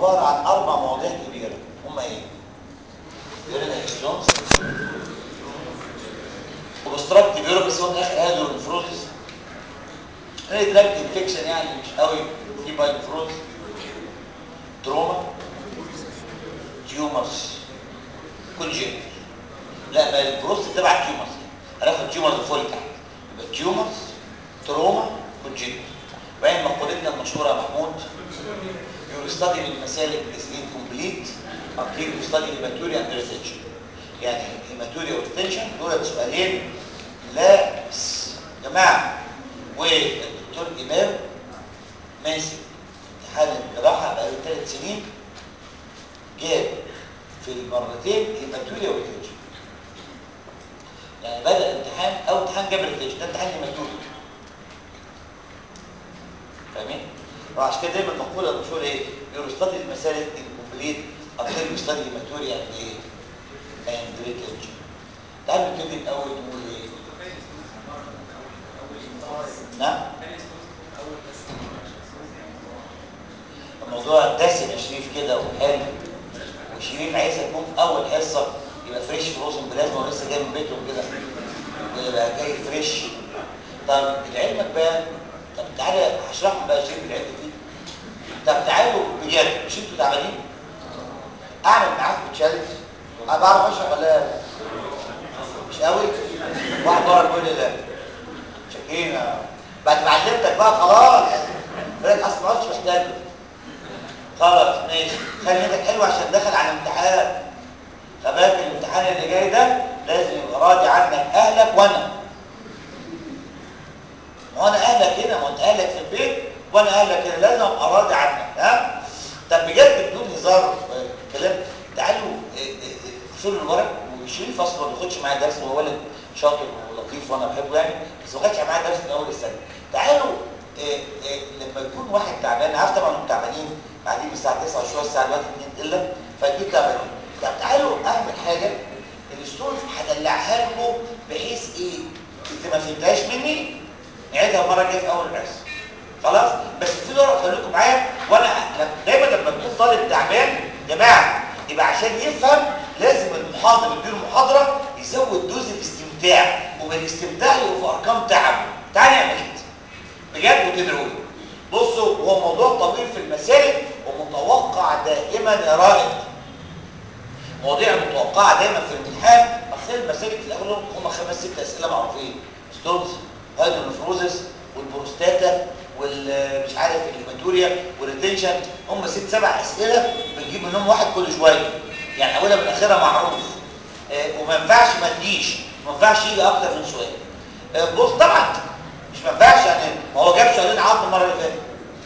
عباره عن اربع مواضيع كبيره هم ايه يورين اكسجونز وبستراكتيف يورين بس هو في الاخر هذا الفروزس انا دراج انفكشن يعني مش قوي في باي فروز تروما تيومرز كونجنت لا ما البروست تبع التيومرز هناخد تيومرز فوق تحت يبقى تيومرز تروما كونجنت وبعدين مقولتنا المشهوره يا محمود يور ستادي للمسالك از انكمبليت until you study hematuria and retention يعني hematuria والريتنشن دول سؤالين لا بس يا جماعه والدكتور امام ماسك امتحان الجراحه بقاله ثلاث سنين جاب في المرتين هيماتوريا وريتنشن يعني بدا الامتحان او امتحان جاب ريتنشن ده امتحان هيماتوريا فاهمين؟ وعشان كده دايما المقوله المشهوره ايه؟ يور ستادي المسالك انكمبليت until you study hematuria and ايه؟ and retention تعالوا نبتدي الاول نقول ايه؟ نعم؟ الموضوع دسم يا شريف كده وحلو وشريف عايزها تكون في اول حصه يبقى فريش فروزن بلازما ولسه جاي من بيتهم كده ويبقى جاي فريش طب لعلمك بقى طب تعالى هشرح بقى شريف العلم دي طب تعالوا بجد مش انتوا تعبانين؟ اعمل معاكم تشالنج انا بعرف اشرح ولا لا؟ مش قوي؟ واحد بره بيقول لي لا شاكين بعد ما علمتك بقى خلاص بالك اصل ما عدتش محتاجه خلاص ماشي خلي ايدك حلوه عشان داخل على امتحان خباك الامتحان اللي جاي ده لازم يبقى راضي عنك اهلك وانا ما انا اهلك هنا ما انت اهلك في البيت وانا اهلك هنا لازم ابقى راضي عنك ها طب بجد بدون هزار كلام تعالوا اقفلوا الورق وشريف اصلا ما بياخدش معايا درس هو ولد شاطر ولطيف وانا بحبه يعني بس ما خدش معايا درس من اول السنه تعالوا إيه إيه لما يكون واحد تعبان عارف طبعا انتم تعبانين بعدين الساعه 9 شويه الساعه دلوقتي 2 الا فاكيد تعبانين طب تعالوا اعمل حاجه الستورز هدلعها لكم بحيث ايه انت ما فهمتهاش مني نعيدها المره الجايه في اول الدرس خلاص بس في ورقه خليكم معايا وانا دايما لما تكون طالب تعبان يا جماعه يبقى عشان يفهم لازم المحاضر اللي بيديله محاضره يزود دوز الاستمتاع وبالاستمتاع يبقى في ارقام تعبه تعالى نعمل كده بجد وتدعوا لي بصوا هو موضوع طويل في المسالك ومتوقع دائما يا رائد مواضيع متوقعه دايما في الامتحان اصل المسالك في الاغلب هم خمس ست اسئله معروفين ستونز هايدرونفروزس والبروستاتا والمش عارف الهيماتوريا والريتنشن هم ست سبع اسئله بنجيب منهم واحد كل شويه يعني اولها من اخرها معروف آه وما ينفعش ما تجيش ما ينفعش يجي اكتر من سؤال آه بص طبعا مش ما ينفعش يعني ما هو جاب سؤالين عظم المره اللي فاتت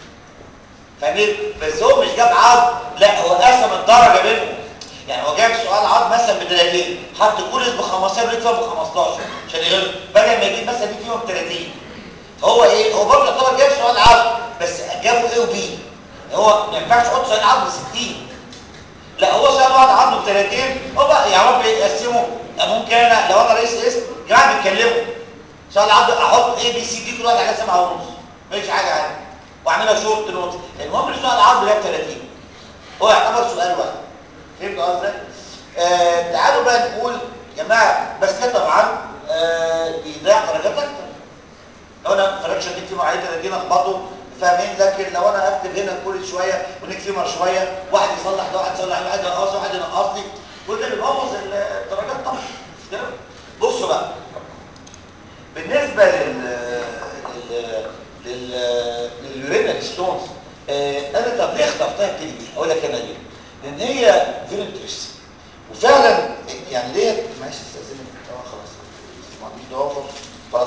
فاهمين بس هو مش جاب عظم لا هو قسم الدرجه بينهم يعني هو جاب سؤال عظم مثلا ب 30 حط كولس ب 15 ولقيت فيها ب 15 عشان يغلط بدل ما يجيب مثلا دي فيهم 30 هو ايه هو برضه يعتبر جاب سؤال عظم بس جابه ايه وبي هو ما ينفعش يحط سؤال عظم ب 60 لا هو سؤال واحد عظم ب 30 هو بقى يا رب يقسمه ممكن انا لو انا رئيس اسم يا جماعه بيتكلموا سؤال عظم احط ايه بي سي دي كل واحد على سبعه ونص مفيش حاجه عادي واعملها شورت نوت المهم السؤال عظم جاب 30 هو يعتبر سؤال واحد فهمت قصدي؟ آه تعالوا بقى نقول يا جماعه بس كده طبعا آه بيضيع درجات اكتر لو انا فراكشن كتير عليه 30 اخبطه فاهمين لكن لو انا اكتب هنا كل شويه ونكتمر شويه واحد يصلح ده واحد يصلح واحد ينقص واحد ينقص لي كل ده بيبوظ الدرجات طبعا بصوا بقى بالنسبه لل لل لل لليورينال ستونز آه انا طب ليه اخترتها الكلمه دي؟ اقول لك انا ليه؟ لان هي فيري انترستنج وفعلا يعني ديت معلش استاذنك طبعا خلاص ما عنديش ضوافر خلاص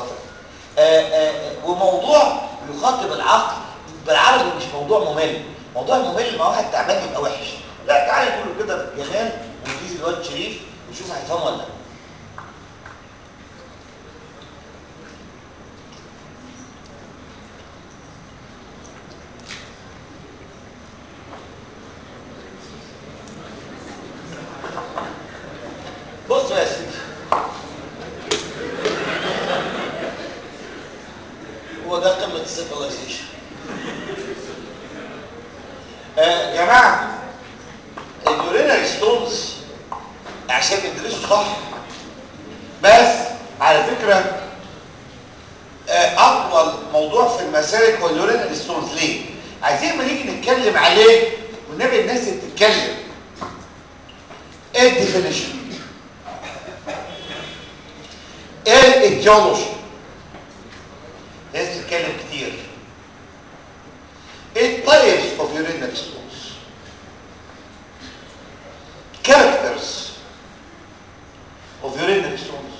وموضوع يخاطب العقل بالعربي مش موضوع ممل موضوع ممل مع واحد تعبان يبقى وحش لا تعالى نقول له كده جمال ونجيز الواد شريف ونشوف هيفهم ولا لا بص يا سيدي هو ده قمه السيفلايزيشن يا جماعه ستونز عشان ندرسه صح بس على فكره آه، اطول موضوع في المسالك هو اليورينال ستونز ليه عايزين ما نيجي نتكلم عليه والنبي الناس اللي بتتكلم ايه الديفينيشن ايه الايتيولوجي ناس بتتكلم كتير ايه التايبس اوف يورينال ستونز characters of urinary stones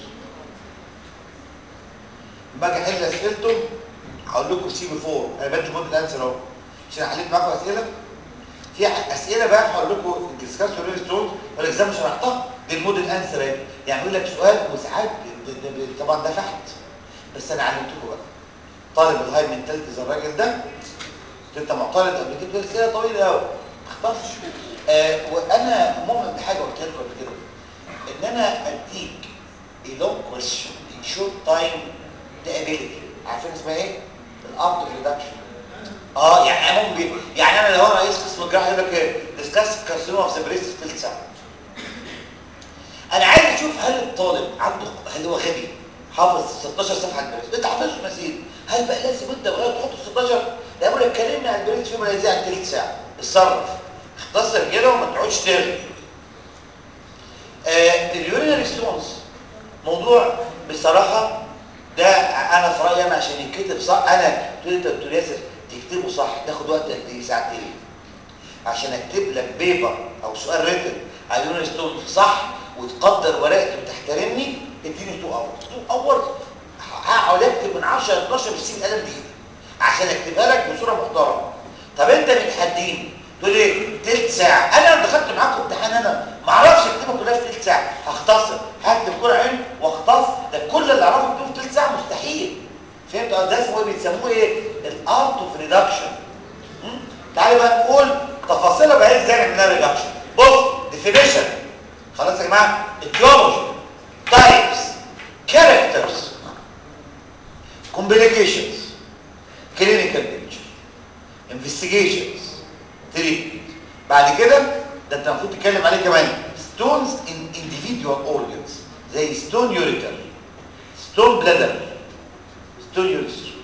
لما اجي احل اسئلته هقول لكم سي بي 4 انا بدي مود الانسر اهو عشان حليت معاكم اسئله في اسئله بقى هقول لكم الديسكاس يورينري ستونز والاكزام شرحتها دي الموديل انسر اهي يعني يقول لك سؤال وساعات ب- ب- ب- طبعا ده فحت بس انا علمتكم بقى طالب الهاي منتاليتي زي الراجل ده انت معترض قبل كده بس هي طويله قوي ما اختارش آه وانا مؤمن بحاجه قلت لكم قبل كده ان انا اديك a long question in short time ده ability عارفين اسمها ايه؟ الارت اوف ريدكشن اه يعني انا مؤمن بيه يعني انا لو انا رئيس قسم الجراحه يقول لك ايه ديسكاس كارسينوما اوف ذا بريست في ثلث ساعه انا عايز اشوف هل الطالب عنده هل هو غبي حافظ 16 صفحه على البريست انت حافظ مزيد هل بقى لازم انت بقى تحط 16 لا بقول لك كلمني عن البريست في ملاذيه عن ثلث ساعه اتصرف اختصر كده وما تقعدش ترغي آه اليورينري ستونز موضوع بصراحه ده انا في رايي انا عشان يتكتب صح انا تقول انت دكتور ياسر تكتبه صح تاخد وقت قد ايه ساعتين عشان اكتب لك بيبر او سؤال ريتن على اليورينري ستونز صح وتقدر ورقتي وتحترمني اديني 2 اور 2 اور هقعد اكتب من 10 ل 12 بالسين قلم بايدي عشان اكتبها لك بصوره محترمه طب انت بتحديني تقول ايه تلت ساعه انا لو دخلت معاكم امتحان انا ما اعرفش اكتبها كلها في تلت ساعه هختصر هكتب كل عين واختص ده كل اللي اعرفه اكتبه في تلت ساعه مستحيل فهمت ده اسمه ايه بيسموه ايه الارت اوف ريدكشن تعالى بقى نقول تفاصيلها بقى ازاي نعملها ريدكشن بص ديفينيشن خلاص يا جماعه ايديولوجي تايبس كاركترز complications clinical picture investigations treatment بعد كده ده انت المفروض تتكلم عليه كمان stones in individual organs زي stone ureter stone bladder stone urethra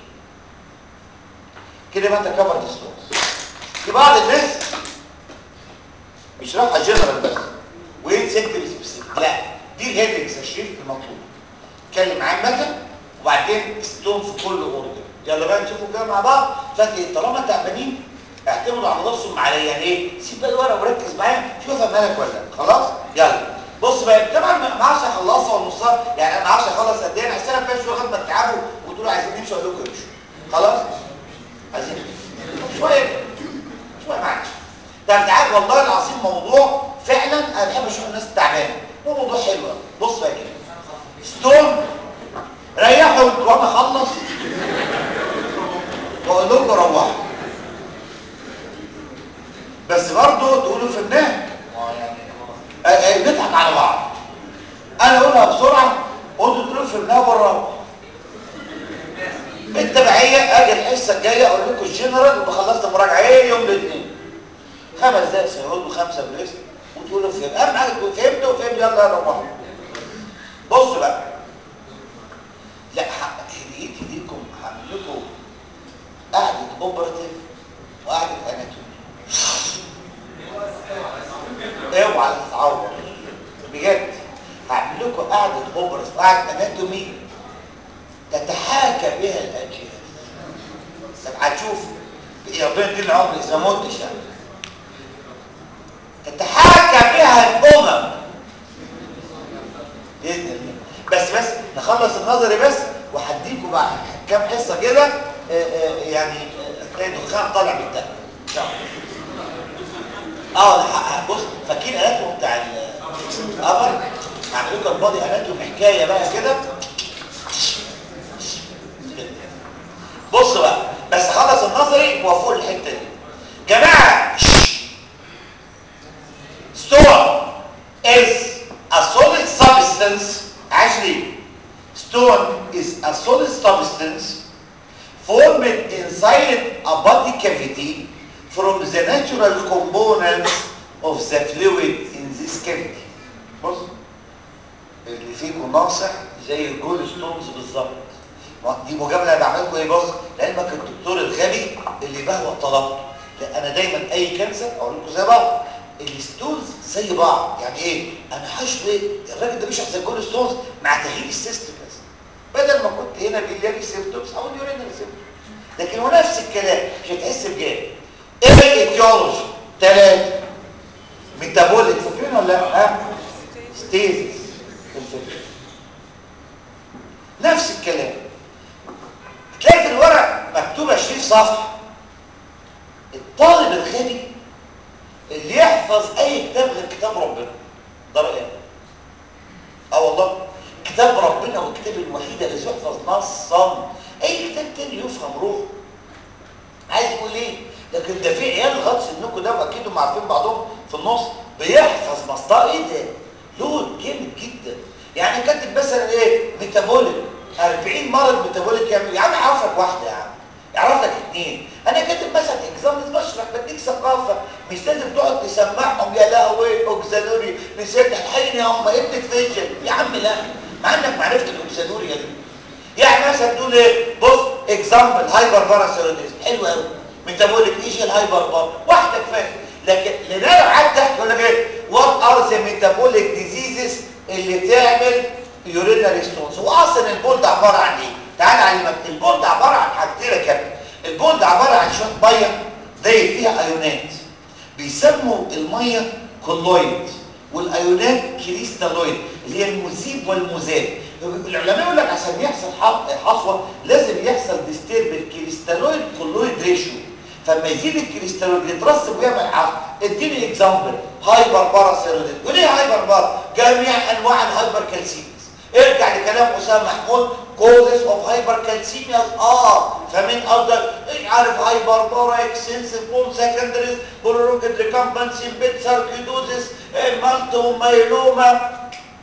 كده بقى انت كفرت stones في بعض الناس بيشرحها جنرال بس وينسى يكتب سبيسيفيك لا دي الهيدنجز يا شريف المطلوب اتكلم عامه وبعدين ستون في كل اوردر يلا بقى نشوفوا كده مع بعض فاكر طالما تعبانين اعتمدوا على نفسهم عليا يعني ايه سيب بقى الورقه وركز معايا شوف افهمها ولا لا خلاص يلا بص بقى طبعا ما اعرفش اخلصها ونصها يعني انا ما اعرفش اخلص قد ايه انا هستنى فيها شويه لغايه ما تتعبوا وتقولوا عايزين نمشي اقول لكم امشوا خلاص عايزين شويه شويه معلش ده انت عارف والله العظيم موضوع فعلا انا بحب اشوف الناس التعبانه هو موضوع حلو بص بقى كده ستون ريحوا وانا اخلص واقول لكم روحوا بس برضه تقولوا في النهج آه، آه، نضحك على بعض انا اقولها بسرعه وانتوا تقولوا في النهج ونروح التبعيه اجي الحصه الجايه اقول لكم الجنرال وابقى خلصت مراجعه ايه يوم الاثنين خمس دقايق سيعود وخمسه بريست وتقولوا فهم اهم حاجه تقولوا فهمتوا فهمت يلا روحوا بصوا بقى لا ح- هديتي ليكم هعمل لكم قعده اوبراتيف وقعده اناتومي اوعى تتعور بجد هعمل لكم قعده اوبراتيف وقعده اناتومي تتحاكى بها الاجهزه طب هتشوف ربنا يدينا عمر اذا ما متش يعني تتحاكى بها الامم باذن الله بس بس نخلص النظري بس وهديكم بقى كام حصه كده آه، آه، يعني آه، تلاقي دخان طالع من الدم ان شاء الله اه ده حق- بص فاكرين اناتوم بتاع ال- القمر هعمل لكم البادي اناتوم حكايه بقى كده بص بقى بس خلص النظري وفوق الحته دي جماعه stone is a solid substance actually stone is a solid substance formed inside a body cavity from the natural components of the fluid in this الاسكيميك بص اللي فيكم ناصح زي الجول ستونز بالظبط دي مجامله انا بعمل لكم ايه بص لعلمك الدكتور الغبي اللي بهوى طلبته لا انا دايما اي كانسر اقول لكم زي بعض الستونز زي بعض يعني ايه انا هشوي الراجل ده بيشرح زي الجول ستونز مع تغيير السيستم بس بدل ما كنت هنا بيلياري سيمتومز او اليورينال سيمتومز لكن هو نفس الكلام مش هتحس بجانب ايه الايتيولوجي ثلاثه ميتابوليك فاكرين ولا لا ها ستيزس الفكره نفس الكلام تلاقي في الورق مكتوب 20 صفحه الطالب الغبي اللي يحفظ اي كتاب غير كتاب ربنا ده رايي اه والله كتاب ربنا هو الكتاب الوحيد الذي يحفظ نصا اي كتاب تاني يفهم روحه عايز يقول ايه لكن ده في عيال لغايه سنكم ده واكيد هم عارفين بعضهم في النص بيحفظ مصطلح ايه ده لود جامد جدا يعني كاتب مثلا ايه ميتابوليك 40 مرض ميتابوليك يعمل يا عم يعرف لك واحده يا عم يعرف لك اثنين انا كاتب مثلا اكزامبلز بشرح بديك ثقافه مش لازم تقعد تسمعهم يا لهوي اوكزالوري نسيت الحين يا ام ابنة فيجن يا عم لا مع انك ما عرفت الاوكزالوريا دي يعني مثلا تقول ايه بص اكزامبل هايبر باراسيروديزم حلو قوي ميتابوليك ايش الهايبر بار واحده كفايه لكن اللي انا قعدت احكي يقول لك ايه وات ار ذا ميتابوليك ديزيزز اللي تعمل يورينري ستونز هو اصلا البول ده عباره عن ايه تعال علمك البول ده عباره عن حاجتين يا كابتن البول ده عباره عن شويه ميه زي فيها ايونات بيسموا الميه كولويد والايونات كريستالويد اللي هي المذيب والمذاب العلماء يقول لك عشان يحصل حصوه لازم يحصل ديستير بالكريستالويد كولويد ريشيو فلما يزيد الكريستالويد يترسب ويعمل عصب اديني اكزامبل هايبر باراسيروديز وليه هايبر بار جميع انواع الهايبر كالسيميز ارجع لكلام اسامه محمود كوزز اوف هايبر كالسيميا اه فمن افضل عارف هايبر بارا اكسنسيف بون سكندريز بولوروكيت ريكامبنسي بيت ساركيدوزس مالتو مايلوما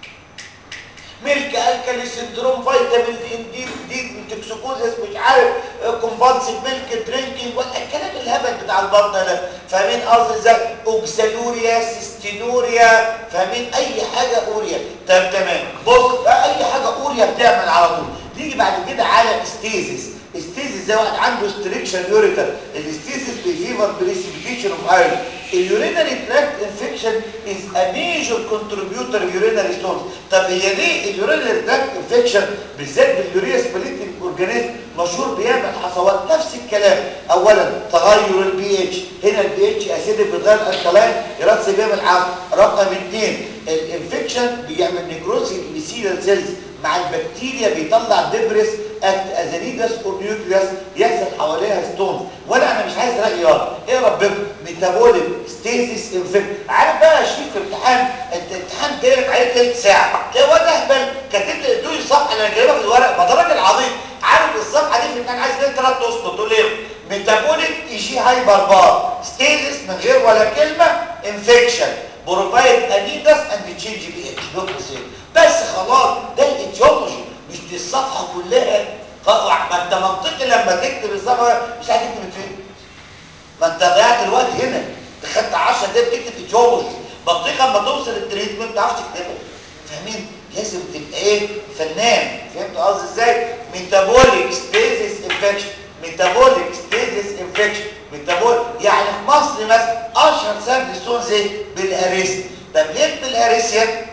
ميلك الكالي سندروم فيتامين دي دي دي توكسيكوزس مش عارف كومبالسيف ميلك درينكينج الكلام الهبل بتاع البطن ده فاهمين قصدي ازاي اوكسالوريا سيستينوريا فاهمين اي حاجه اوريا طب تمام بص اي حاجه اوريا بتعمل على طول نيجي بعد كده على ستيزيس ستيزيس زي واحد عنده ستريكشن يوريتر الستيزيس بيفيفر بريسيبيتيشن اوف ايرون اليورينري تراكت انفكشن از ا ميجور كونتريبيوتور يورينري ستونز طب هي ليه اليورينري تراكت انفكشن بالذات باليوريا سبليتنج اورجانيزم مشهور بيعمل حصوات نفس الكلام اولا تغير البي اتش هنا البي اتش اسيدك بيتغير الكلاين يرسب بيعمل عفو رقم اثنين الانفكشن بيعمل نيكروسيس للسيلال سيلز مع البكتيريا بيطلع دبرس اكت ازانيدس اور نيوكليوس يحصل حواليها ستونز ولا انا مش عايز راي يلا ايه ربكم ميتابوليك ستيزيس انفكت عارف بقى يا شريف في امتحان انت امتحان جاي لك عليه ثلث ساعه تلاقي واد اهبل كاتب لي ادوني الصفحه اللي انا جايبها في الورق ما ده راجل عظيم عارف الصفحه دي في الامتحان عايز منك ثلاث اسطر تقول ايه ميتابوليك اي جي هايبر بار ستيزيس من غير ولا كلمه انفكشن بروفايد انيدس اند تشينج بي اتش دوت بس خلاص ده الايتيولوجي مش دي الصفحه كلها ما انت منطقي لما تكتب الصفحه مش هتكتب فين ما انت ضيعت الوقت هنا انت خدت 10 دقايق بتكتب ايتيولوجي منطقه اما توصل التريتمنت ما تعرفش تكتبها فاهمين لازم تبقى ايه فنان فهمت قصدي ازاي ميتابوليك ستيزيس انفكشن ميتابوليك ستيزيس انفكشن ميتابول يعني في مصر مثلا اشهر سبب ستونز ايه بالهريسيا طب ليه بالهريسيا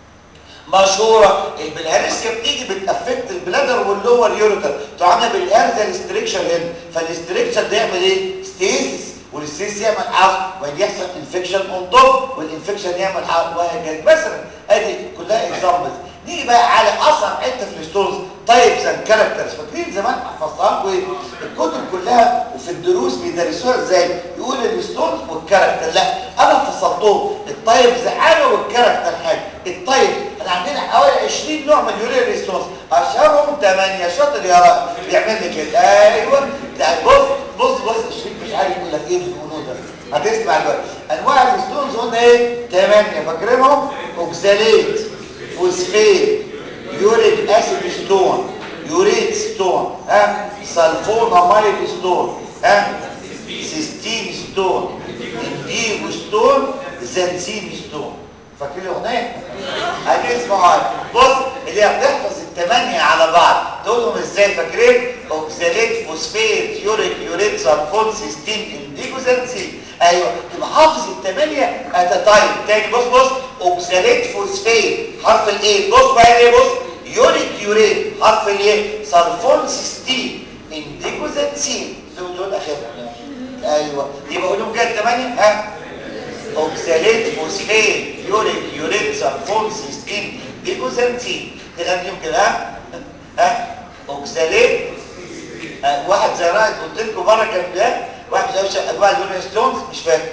مشهورة البلهارسيا بتيجي بتأفكت البلادر واللور يوريتر تعمل بالهرزة الاستريكشن هنا فالاستريكشن ده يعمل ايه؟ ستيسيس والستيسيس يعمل عصب وبعدين يحصل انفكشن اون توب والانفكشن يعمل عصب وهكذا مثلا ادي كلها اكزامبلز نيجي بقى على اصعب حته في الستونز تايبس اند كاركترز فاكرين زمان حفظتها لكم ايه الكتب كلها وفي الدروس بيدرسوها ازاي يقول الستونز والكاركتر لا انا فصلتهم التايبز حاجه والكاركتر حاجه التايب احنا عندنا حوالي 20 نوع من اليوريا ستونز اشهرهم 8 شاطر يا راجل بيعمل لي كده ايوه لا بص بص بص الشريك مش عارف يقول لك ايه بيقولوه ده هتسمع دلوقتي انواع الستونز قلنا ايه 8 فاكرينهم اوكساليت فوسفيت يوريك اسيد ستون يوريت ستون ها سلفوناميد ستون ها سيستين ستون انديجو ستون زنسين ستون فاكرين الاغنيه هتسمعوا بص اللي هي بتحفظ الثمانيه على بعض تقولهم ازاي فاكرين اوكساليت فوسفيت يوريك يوريت سلفون سيستين انديجوزانسين ايوه تبقى حافظ الثمانيه ات تايم تاني بص بص اوكساليت فوسفيت حرف الايه بص بقى ايه بص يوريك يوريت حرف الايه سلفون سيستين انديجوزانسين دول دول اخرهم ايوه يبقى قولهم كده الثمانيه ها اوكساليت فوسفيت يوريك يوريت سلفون سيستين ديكوزانتين تغنيهم كده ها ها اوكساليت آه، واحد زي رائد قلت لكم مره كان ده واحد زي وش انواع اليورين ستونز مش فاكر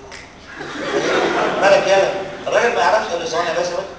مالك يالا الراجل ما يعرفش قال له ثواني يا باشا بس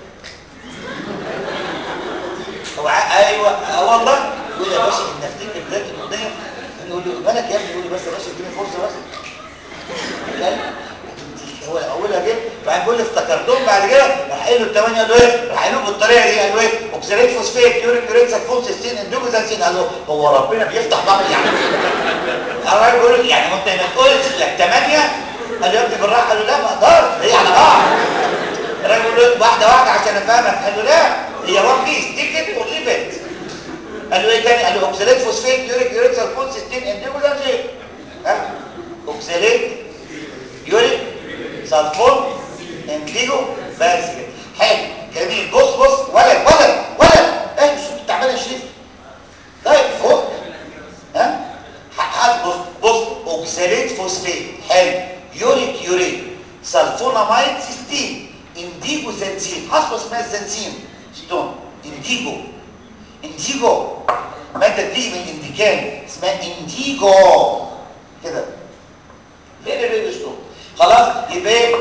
هو ع- ايوه اه والله يقول يا باشا ان افتكر بدايه الاغنيه يقول له مالك يا ابني يقول له بس يا باشا اديني فرصه بس قال هو اولها جه بعدين بيقول لي افتكرتهم بعد كده راح قايل له الثمانيه قال له ايه راح قايل له بالطريقه دي قال له ايه اوكساليت فوسفيت يوريك يوريت سلفون سيستين اندوكوزانسين قال له هو ربنا بيفتح باب يعني الراجل بيقول له يعني انت ما تقولش لك ثمانيه قال له يا ابني بالراحه قال له لا ما اقدرش هي على بعض الراجل بيقول له واحده واحده عشان افهمك قال له لا هي وان بيس تيكت وليفت قال له ايه تاني قال له اوكساليت فوسفيت يوريك يوريت سلفون سيستين اندوكوزانسين ها اوكساليت يوريك سلفون انديجو بس كده حلو جميل بص بص ولد ولد ولد ايه الصوت التعبان يا شريف طيب فوق ها حد بص بص اوكساليت فوسفات حلو يوريك يوريك سلفوناميد سيستين انديجو زنسين حصبه اسمها الزنسين ستون انديجو انديجو ماده بتيجي من الانديكان اسمها انديجو كده فين الريد ستون خلاص يبقى ايه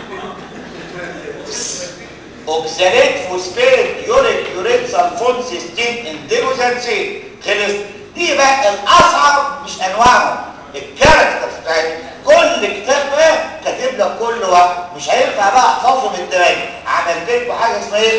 اوكساليت فوسفات يوريك يوريك سلفون سيستين انديجوزانسين خلص دي بقى الاصعب مش انواعهم الكاركتر بتاعتهم كل كتاب بقى كاتب لك كل واحد مش هينفع بقى احفظهم التمانية عملت لكم حاجه اسمها ايه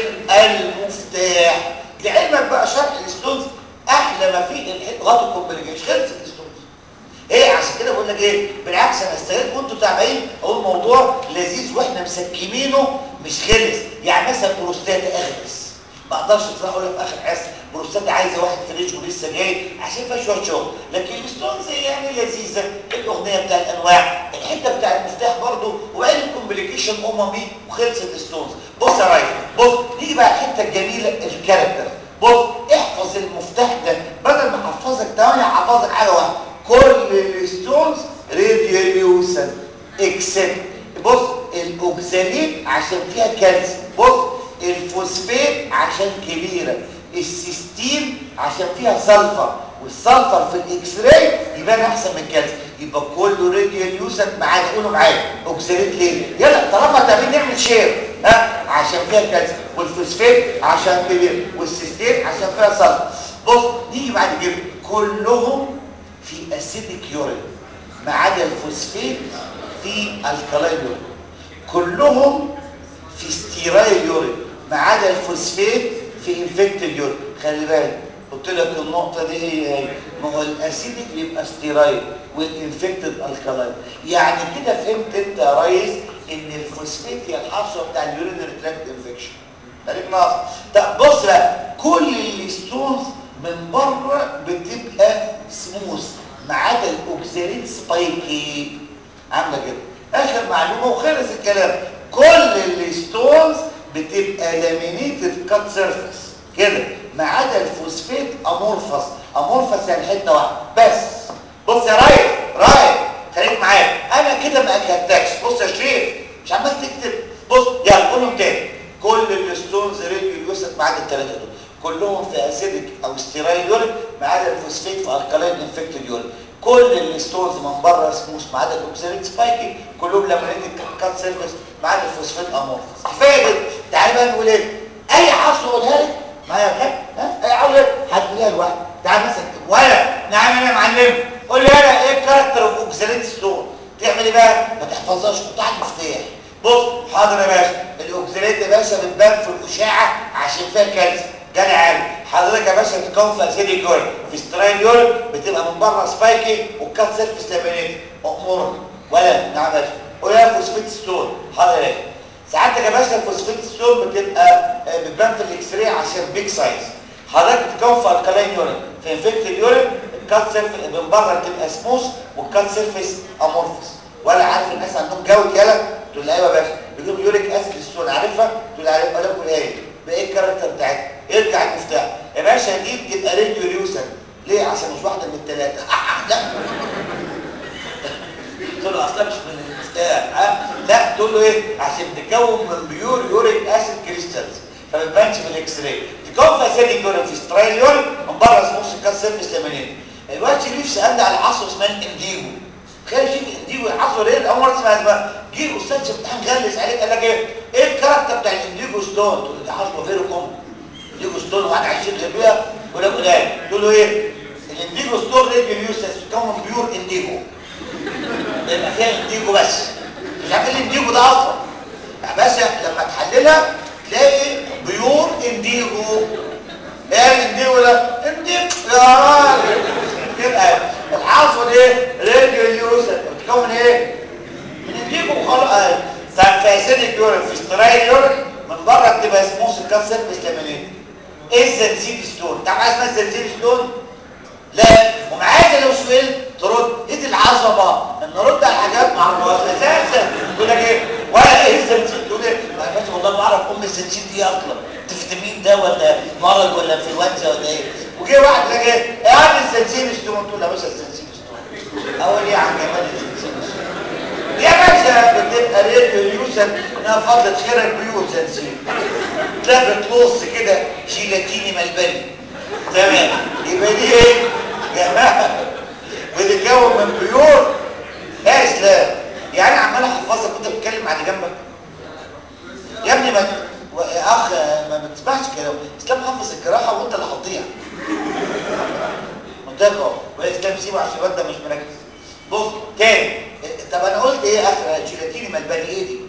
المفتاح لعلمك بقى شرح الستونز احلى ما فيه غطوا الكومبليكيشن خلصت الستونز ايه عشان كده بقول لك ايه بالعكس انا استغلت وانتوا تعبانين اقول موضوع لذيذ واحنا مسكمينه مش خلص يعني مثلا بروستاتا اغلس ما اقدرش بصراحه اقول لك في اخر حصه بروستاتا عايزه واحد فريش ولسه جاي عشان فيها شويه شغل لكن الستونز يعني لذيذه الاغنيه بتاع الانواع الحته بتاع المفتاح برضو وبعدين الكومبليكيشن امامي وخلصت الستونز بص يا ريس بص نيجي بقى الحته الجميله الكاركتر بص احفظ المفتاح ده بدل ما احفظك ثواني احفظك حاجه واحده كل الستونز راديوليوسن اكسبت بص الاوكساليت عشان فيها كالسيوم بص الفوسفات عشان كبيره السيستين عشان فيها سلفر والسلفر في الاكس راي يبان احسن من الكالسيوم يبقى كله راديوليوسن معانا قولوا معايا اوكساليت ليه يلا طالما تابعين نعمل شير ها عشان فيها كالسيوم والفوسفات عشان كبير والسيستين عشان فيها سلفر بص نيجي بعد كده كلهم في اسيديك يورين ما عدا الفوسفات في الكلاين يورين كلهم في ستيرايل يورين ما عدا الفوسفات في انفكتد يورين خلي بالك قلت لك النقطه دي هي هي ما هو الاسيديك بيبقى ستيرايل والانفكتد الكلاين يعني كده فهمت انت يا ريس ان الفوسفات هي الحصوه بتاع اليورينري تراكت انفكشن خليك ناقص طب بص بقى كل الستونز من بره بتبقى سموث ما عدا الاوكساليت سبايكي عامله كده اخر معلومه وخلص الكلام كل الستونز بتبقى لامينيتد كات سيرفيس كده ما عدا الفوسفات امورفس امورفس يعني حته واحده بس بص يا رايد رايد خليك معايا انا كده ما اكدتكش بص يا شريف مش عمال تكتب بص يلا قولهم تاني كل الستونز ريديو يوسف ما عدا الثلاثه دول كلهم في اسيدك او ستيرايل يورين ما عدا الفوسفات في الكالين انفكتد يورين كل الستونز من بره سموث ما عدا الاوكساليت سبايكي كلهم لامينيتد كات سيرفيس ما عدا الفوسفات امورفس كفايه كده تعالى بقى نقول ايه اي حصر اقولها لك معايا كام ها اي عاوز هتقولها لوحدك تعالى مثلا ولا نعم انا معلم قول لي انا ايه الكاركتر اوف اوكساليت ستون تعمل ايه بقى ما تحفظهاش حطها على المفتاح بص حاضر يا باشا الاوكساليت يا باشا بتبان في الاشعه عشان فيها كالسيوم جالي عالي حضرتك يا باشا بتكون في اسيديك يورين في سترايل يورين بتبقى من بره سبايكي والكات سيرفيس لامينيت امورني ولا نعم يا باشا قول يا فوسفيت ستون حاضر يا باشا ساعات يا باشا الفوسفيت ستون بتبقى بتبان في الاكس راي عشان بيج سايز حضرتك بتكون في الكالين يورين في انفكتد يورين الكات سيرفيس من بره بتبقى سموث والكات سيرفيس امورفس ولا عارف الناس عندهم جو كده تقول ايوه يا باشا بيجيب يوريك اسيد ستون عارفها تقول عارفها لكم ايه بايه الكاركتر بتاعتها ارجع المفتاح يا باشا دي بتبقى راديو ليوسن ليه عشان مش واحده من الثلاثه لا تقول له اصلا مش من المفتاح ها لا تقول له ايه عشان تكون من بيور يوريك اسيد كريستالز فما تبانش في الاكس راي تكون في اسيدك يورين في سترايل يورين من بره اسمه كات سيرفيس لامينيت الواد شريف سالني على عصر اسمها الانديجو تخيل شوف الانديجو عصر ايه اول مره اسمها اسمها جه الاستاذ في امتحان غلس عليك قال لك ايه ايه الكاركتر بتاع الانديجو ستون تقول له ده حصله فيرو كوم انديجو ستون واحد عايشين غير بيها ولا قلال تقول له ايه الانديجو ستون راديو يوسس تكون بيور انديجو يبقى فيها انديجو بس مش عارف ايه الانديجو ده اصلا بس لما تحللها تلاقي بيور انديجو ايه الانديجو ده انديجو يا راجل كده الحاصل ايه راديو يوسف بتكون ايه من انديجو وخلاص طب في اسيدك يورين في استرايل يورين من بره بتبقى سموث الكات سيرفيس لامينيت ايه الزنزيد ستون تعرف اسمها الزنزيد ستون لا ومعايا لو سئلت ترد ايه دي العظمه ان نرد على حاجات ما اعرفهاش اساسا تقول لك ايه ولا ايه الزنزين تقول ايه ما فاش والله ما اعرف ام الزنزين دي اصلا ده فيتامين ده ولا مرض ولا انفلونزا ولا ايه وجه واحد قال ايه ايه عن الزنزين ستون تقول له يا باشا الزنزين ستون اول ايه عن جمال الزنزين ستون يا باشا بتبقى راديو يوسف انها فضلت خيرك بيوت زنزين ده بتلص كده جيلاتيني ملبني تمام يبقى دي ايه يا جماعه بتتكون من بيور لا اسلام يعني عمال احفظك وانت بتتكلم على اللي جنبك يا ابني ما يا اخ ما بتسمعش كلام اسلام حفظ الجراحه وانت اللي هتضيع منطقه اهو واسلام سيبه عشان الواد ده مش مركز بص تاني طب انا قلت ايه اخر جيلاتيني ملبني ايه دي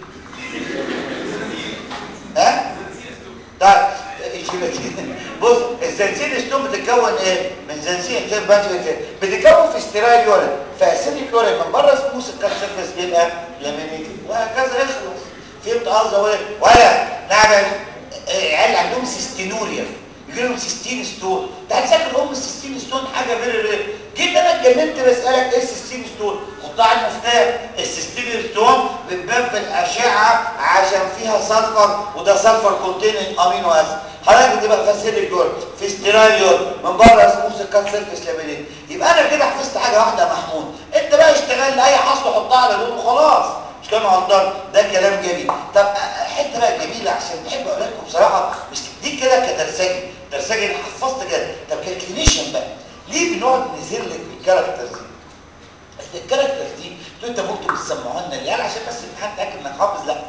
ها طيب الجيلاتين بص الزنسين ستون بتتكون ايه من زنسين غير باتري بتتكون في استرايل يورين فاسيدك يورين من بره سموث الكات سيرفيس بيبقى لامينيتد وهكذا يخلص فهمت قصدي ولا ولا نعم العيال عندهم سيستينوريا يجي لهم سيستين ستون تعال تذاكر ام السيستين ستون حاجه فيري رير جيت انا اتجننت بسالك ايه السيستين ستون حطها على المفتاح السيستين ستون بتبان في الاشعه عشان فيها سلفر وده سلفر كونتيننج امينو اسيد حضرتك بتبقى فاسيلك جول في ستيرايول من بره سموث الكات سيرفيس لامينيت يبقى انا كده حفظت حاجه واحده يا محمود انت بقى اشتغل لي اي حصل حطها على لون وخلاص مش كانوا غلطان ده كلام جميل طب حته بقى جميله عشان بحب اقول لكم بصراحه مش دي كده كدرسجي درسجي انا حفظت كده طب ككلينيشن بقى ليه بنقعد نزل لك الكاركترز دي الكاركترز دي انتوا انت ممكن تسمعوها لنا العيال عشان بس الامتحان تاكد انك حافظ لا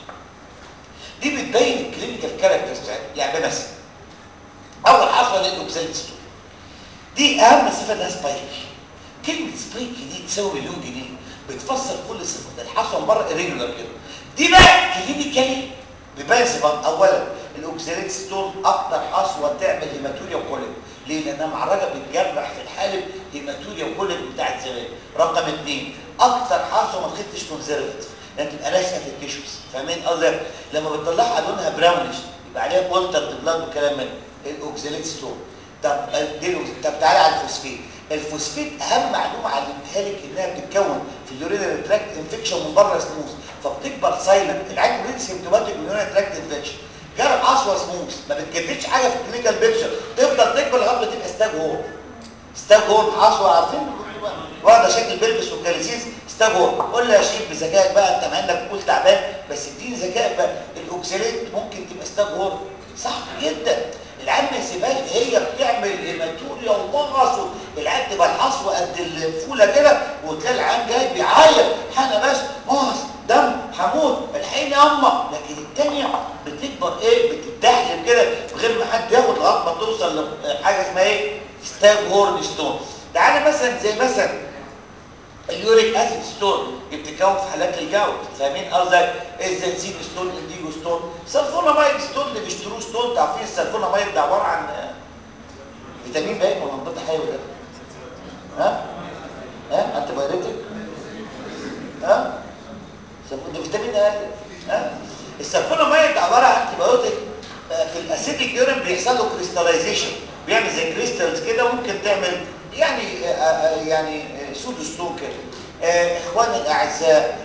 دي بتبين الكلينيكال كاركترز يعني بمثل اول حصوه للاوكسيد ستون دي اهم صفه لها سبايك كلمه سبايك دي تساوي مليون جنيه بتفسر كل صفه الحصوه من بره irregular كده دي بقى كلينيكالي بيبان صفات اولا الاوكسيد ستون اكتر حصوه تعمل هيماتوريا وكوليك ليه لانها معرجه بتجرح في الحالب هيماتوريا وكوليك بتاعت زمان رقم اثنين اكتر حصوه ما تخدش كونزرفتيف لان تبقى لازقه في التيشوز فاهمين قصدي لما بتطلعها لونها براونش يبقى عليها بولتر بلاد وكلام من الاوكساليت ستون طب دي طب تعالى على الفوسفيت الفوسفيت اهم معلومه علمتها لك انها بتتكون في اليورينال تراكت انفكشن من بره سموث فبتكبر سايلنت العين اوريدي سيمتوماتيك من اليورينال تراكت انفكشن جرب عصوه سموث ما بتجددش حاجه في الكلينيكال بيكتشر تفضل تكبر لغايه ما تبقى ستاج هورن ستاج هورن عصوه عارفين واخده شكل بلبس وكاليسيس ستاج هورن قول لي يا شيخ بذكائك بقى انت مع انك تقول تعبان بس اديني ذكائك بقى الاوكساليت ممكن تبقى ستاج هورن صح جدا العيال ما يسيبهاش هي بتعمل هيماتوريا ومغص العيال تبقى الحصوه قد الفوله كده وتلاقي العيال جاي بيعيط حانا بس مغص دم هموت الحين يا اما لكن الثانيه بتكبر ايه بتتدحلب كده من غير ما حد ياخد لغايه ما توصل لحاجه اسمها ايه ستاج هورن ستون تعالى مثلا زي مثلا اليوريك اسيد ستون دي بتتكون في حالات الجوت فاهمين قصدك الزنسين ستون انديجو ستون سلفونامايد ستون اللي بيشتروه ستون تعرفين السلفونامايد ده عباره عن فيتامين باين ولا مضاد حيوي ده ها ها انتي بايوتيك ها ده فيتامين اقل السلفوناميد عباره عن انتي بايوتيك في الاسيديك يورين بيحصل له كريستاليزيشن بيعمل زي كريستالز كده ممكن تعمل يعني يعني سودو ستون كده اخواني الاعزاء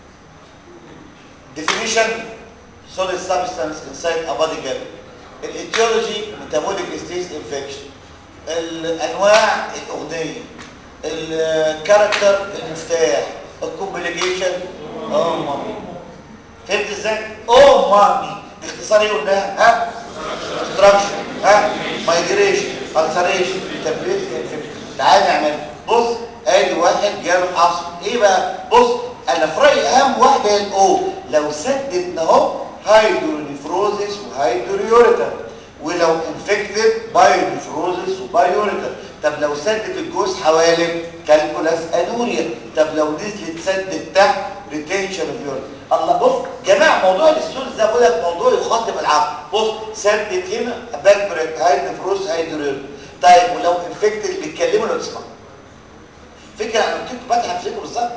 definition solid substance inside a body cavity الايتيولوجي metabolic state infection الانواع الاغنيه الكاركتر المفتاح الكومبليكيشن اه مامي فهمت ازاي او مامي باختصار ايه قلناها ها استراكشر ها مايجريشن السريشن تبريد انفكشن تعال نعمل بص ادي واحد جاله حصر ايه بقى بص انا في رايي اهم واحده هي الاو لو سدت اهو هايدرونيفروزيس وهايدريوريتا ولو انفكتد بايونيفروزيس وبايوريتا طب لو سدت الجوز حوالي كالكولاس انوريا طب لو نزلت سدت تحت ريتنشن اوف يورين الله بص جماعه موضوع الستونز ده بقول لك موضوع يخاطب العقل بص سدت هنا باكبريت هايدروفروز هايدريوريتا طيب ولو انفكتد بيتكلموا لو تسمع فكره انا كنت بتعب فيكم بالظبط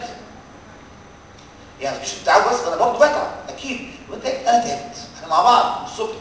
يعني مش بتعب بس انا برضه بتعب اكيد وانت انا تعبت احنا مع بعض من الصبح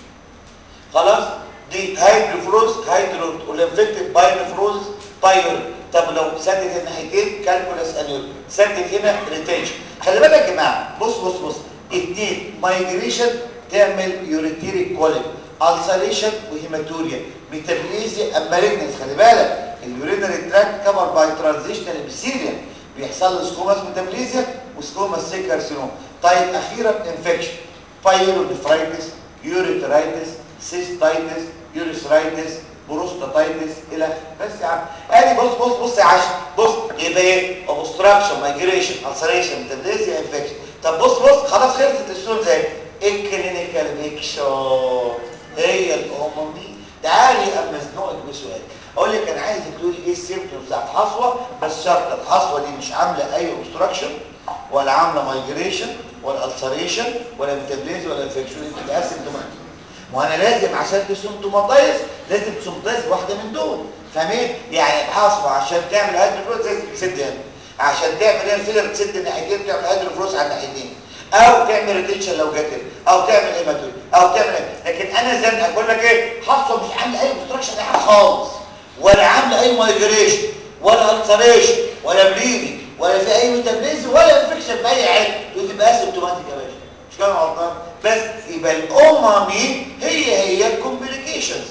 خلاص دي هايدروفروز هايدرو والانفكتد بايونيفروز بايور طب لو سدت الناحيتين كالكولاس انيول سدت هنا ريتنشن خلي بالك يا جماعه بص بص بص اثنين مايجريشن تعمل يوريتيريك كوليك السريشن وهيماتوريا ميتابوليزيا امالجنس خلي بالك اليورينري تراكت كفر باي ترانزيشنال ابيثيليا بيحصل له سكوماس ميتابوليزيا وسكوماس سيكارسينوم طيب اخيرا انفكشن بايلونيفرايتس يوريترايتس سيستايتس يوريثرايتس بروستاتايتس الى بس يا عم ادي بص بص بص يا عشان بص يبقى ايه اوبستراكشن مايجريشن السريشن ميتابوليزيا انفكشن طب بص بص خلاص خلصت السؤال زي الكلينيكال بيكشر هي الاممي تعالي اما ازنقك بسؤال اقول لك انا عايزك تقولي ايه السيمبتومز بتاعت حصوه بس شرط الحصوه دي مش عامله اي اوبستراكشن ولا عامله مايجريشن ولا السريشن ولا ميتابوليزيا ولا انفكشن انت بقى سيمبتوماتيك وانا لازم عشان تسيمتوماتايز لازم تسيمتوماتايز واحده من دول فاهمين يعني الحصوه عشان تعمل هيدروفلوس لازم تسد هنا عشان تعمل هنا فيلر تسد الناحيتين تعمل هيدروفلوس على الناحيتين او تعمل ريتنشن لو جت او تعمل هيماتوم او تعمل ايه لكن انا زنقه بقول لك ايه حصوه مش عامله اي اوبستراكشن اي حاجه خالص ولا عامله اي مايجريشن ولا التريشن ولا بليدنج ولا في اي ميتابوليزم ولا انفكشن باي عين تبقى اسيمتوماتيك يا باشا مش كده غلطان بس يبقى الامامي هي هي الكومبليكيشنز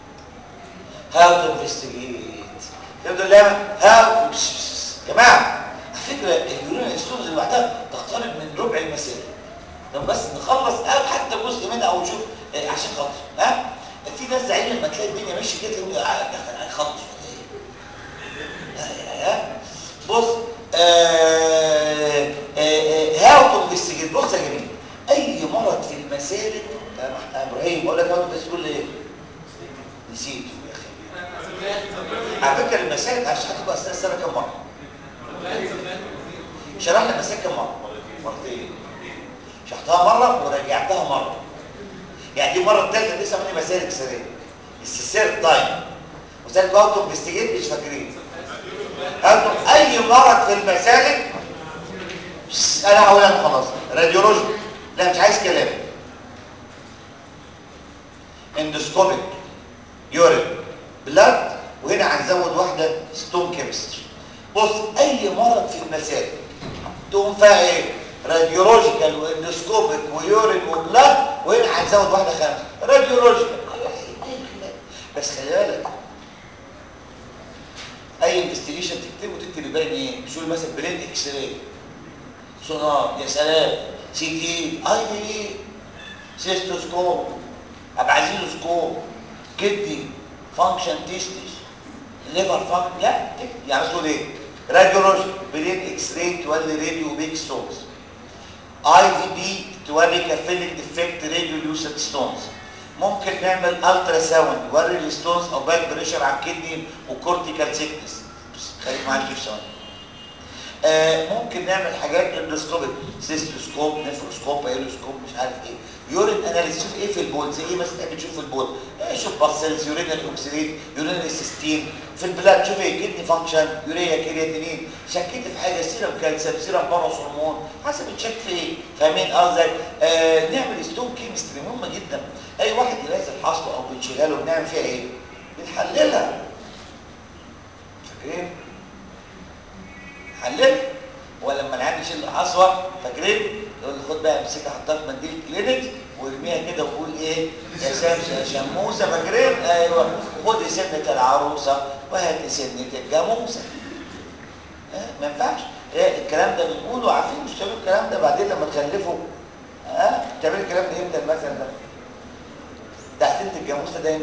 هاو تو انفستيجيت يبدو لما هاو جماعه على فكره اليورين ستونز لوحدها تقترب من ربع المسائل طب بس نخلص او حتى جزء منها او نشوف إيه عشان خاطر ها في ناس زعلانه لما تلاقي الدنيا ماشيه كده تقول اه هيخلص بص هاو تو انفستيجيت بص يا جميل اي مرض في المسالك يا ابراهيم بقول لك هاو تو انفستيجيت ايه نسيته يا اخي على فكره المسالك عشان هتبقى السنه السنه كم مره شرحنا المسالك كم مره مرتين شرحتها مره وراجعتها مره يعني دي المره الثالثه دي اسمها مسالك سريه السير تايم وذلك هاو تو انفستيجيت مش فاكرين انتم اي مرض في المسالك انا هقول انا خلاص راديولوجي لا مش عايز كلام اندوسكوبيك يورين بلاد وهنا هنزود واحده ستون كيمستري بص اي مرض في المسالك تقوم فيها ايه راديولوجيكال واندوسكوبيك ويورين وبلاد وهنا هنزود واحده خامسه راديولوجيكال بس خلي بالك اي انفستيجيشن تكتبه تكتب الباقي ايه شو مثلا برين اكس راي سونار يا سلام سي تي اي دي سيستوسكوب ابعازيزوسكوب كدني فانكشن تيستس ليفر فانكشن لا تكتب يعني تقول ايه راديولوجي برين اكس راي تولي راديو بيك ستونز اي دي بي توري كافيلك ديفكت راديو لوسيد ستونز ممكن نعمل الترا ساوند يوري الستونز او باك بريشر على الكدني وكورتيكال سيكنس خليك معايا في ثواني آه ممكن نعمل حاجات اندوسكوبيك سيستوسكوب نفروسكوب ايروسكوب مش عارف ايه يورين اناليسيس شوف ايه في البول زي ايه مثلا بتشوف في البول آه شوف باسلز يورينال اوكسيديت يورينال سيستين في البلاد شوف ايه كدني فانكشن يوريا كرياتينين شكيت في حاجه سيرم كالسيوم سيرم باروس هرمون حسب تشيك في ايه فاهمين قصدك آه نعمل ستون كيمستري مهمه جدا اي واحد ينزل حصوه او بنشيلها له بنعمل فيها ايه بنحللها فاكرين حللها ولما العيان يشيل حصوه فاكرين يقول له خد بقى امسكها حطها في منديل كلينكس وارميها كده وقول ايه يا شمس يا شموسه فاكرين ايوه خدي سنه العروسه وهاتي سنه الجاموسه اه ما ينفعش ايه الكلام ده بنقوله عارفين مش تعملوا الكلام ده بعدين لما تخلفوا ها بتعملوا الكلام ده امتى المثل ده تحسينة الجاموسه ده امتى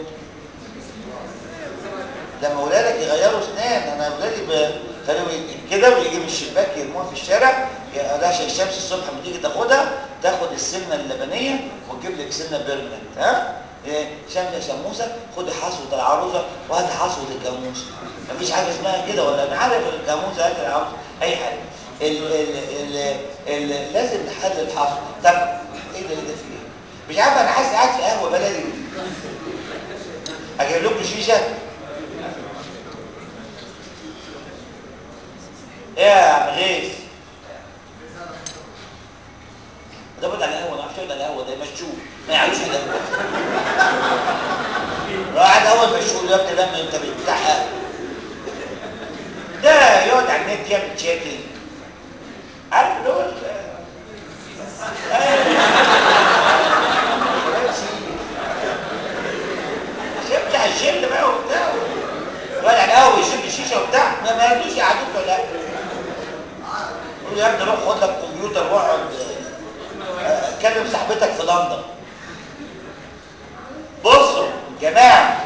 لما ولادك يغيروا اسنان انا ولادي ب... كانوا كده ويجي من الشباك يرموها في الشارع يا عشان الشمس الصبح لما تيجي تاخدها تاخد السنه اللبنيه وتجيب لك سنه بيرمننت ها إيه شمس يا شموسه خدي حصوه العروسه وهاتي حصوه الجاموسه مفيش حاجه اسمها كده ولا انا عارف الجاموسه هاتي العروسه اي حاجه ال ال ال ال لازم نحلل الحصوه طب ايه ده ايه ده في ايه مش عارف انا حاسس قاعد في قهوه بلدي اجيب لكم شيشه ايه يا عم غيث ده بقعد على القهوه ما اعرفش اقعد على القهوه ده مشوه ما يعرفش على القهوه قاعد اول مشوه يا ابني لما انت بتاع قهوه ده يقعد على النت يعمل تشاتنج عارف اللي هو بتاع الجيم بقى وبتاع يقعد على القهوه يشرب الشيشه وبتاع ما ما يردوش يقعدوك ولا لا قول يا ابني روح خد لك كمبيوتر واقعد كلم صاحبتك في لندن بصوا جماعه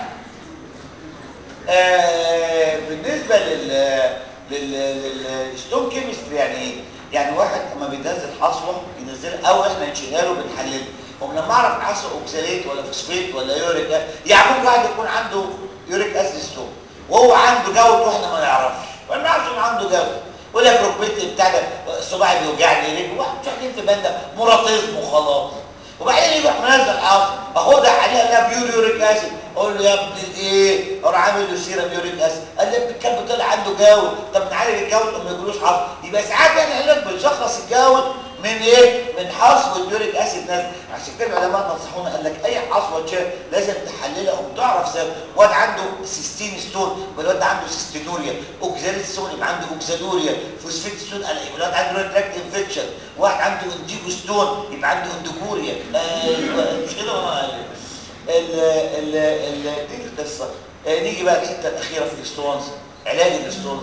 آه بالنسبه لل لل للستون كيمستري يعني ايه يعني واحد لما بينزل حصوه ينزلها او احنا نشيلها له بنحللها هم لما اعرف حصوه اوكساليت ولا فوسفيت ولا يوريك يعني ممكن واحد يكون عنده يوريك اسيد ستون وهو عنده جود واحنا ما نعرفش ما نعرفش ان عنده جود يقول لك ركبتي بتاع ده صباعي بيوجعني رجلي واحد مش عارفين في بنده مراتيزم وخلاص وبعدين يروح منزل حاصل اخدها عليها لا بيور يوريك اسيد اقول له يا ابني ايه اروح عامل له سيرم يوريك اسيد قال لي ابن الكلب طلع عنده جاود طب نعالج الجاود وما يجيلوش حصوه يبقى ساعات احنا هناك بنشخص الجاود من ايه من حصوه يوريك اسيد نازل عشان كده العلماء نصحونا قال لك اي حصوه تشيل لازم تحللها وتعرف سبب واد عنده سيستين ستون يبقى الواد عنده سيستينوريا اوكزاليت ستون يبقى عنده اوكزالوريا فوسفيت ستون يبقى الواد عنده ريتراكت انفكشن واحد عنده انديجو ستون يبقى عنده اندوكوريا ايوه مش كده ال ال ال دي القصه آه نيجي بقى الحته الاخيره في الستونز علاج الستونز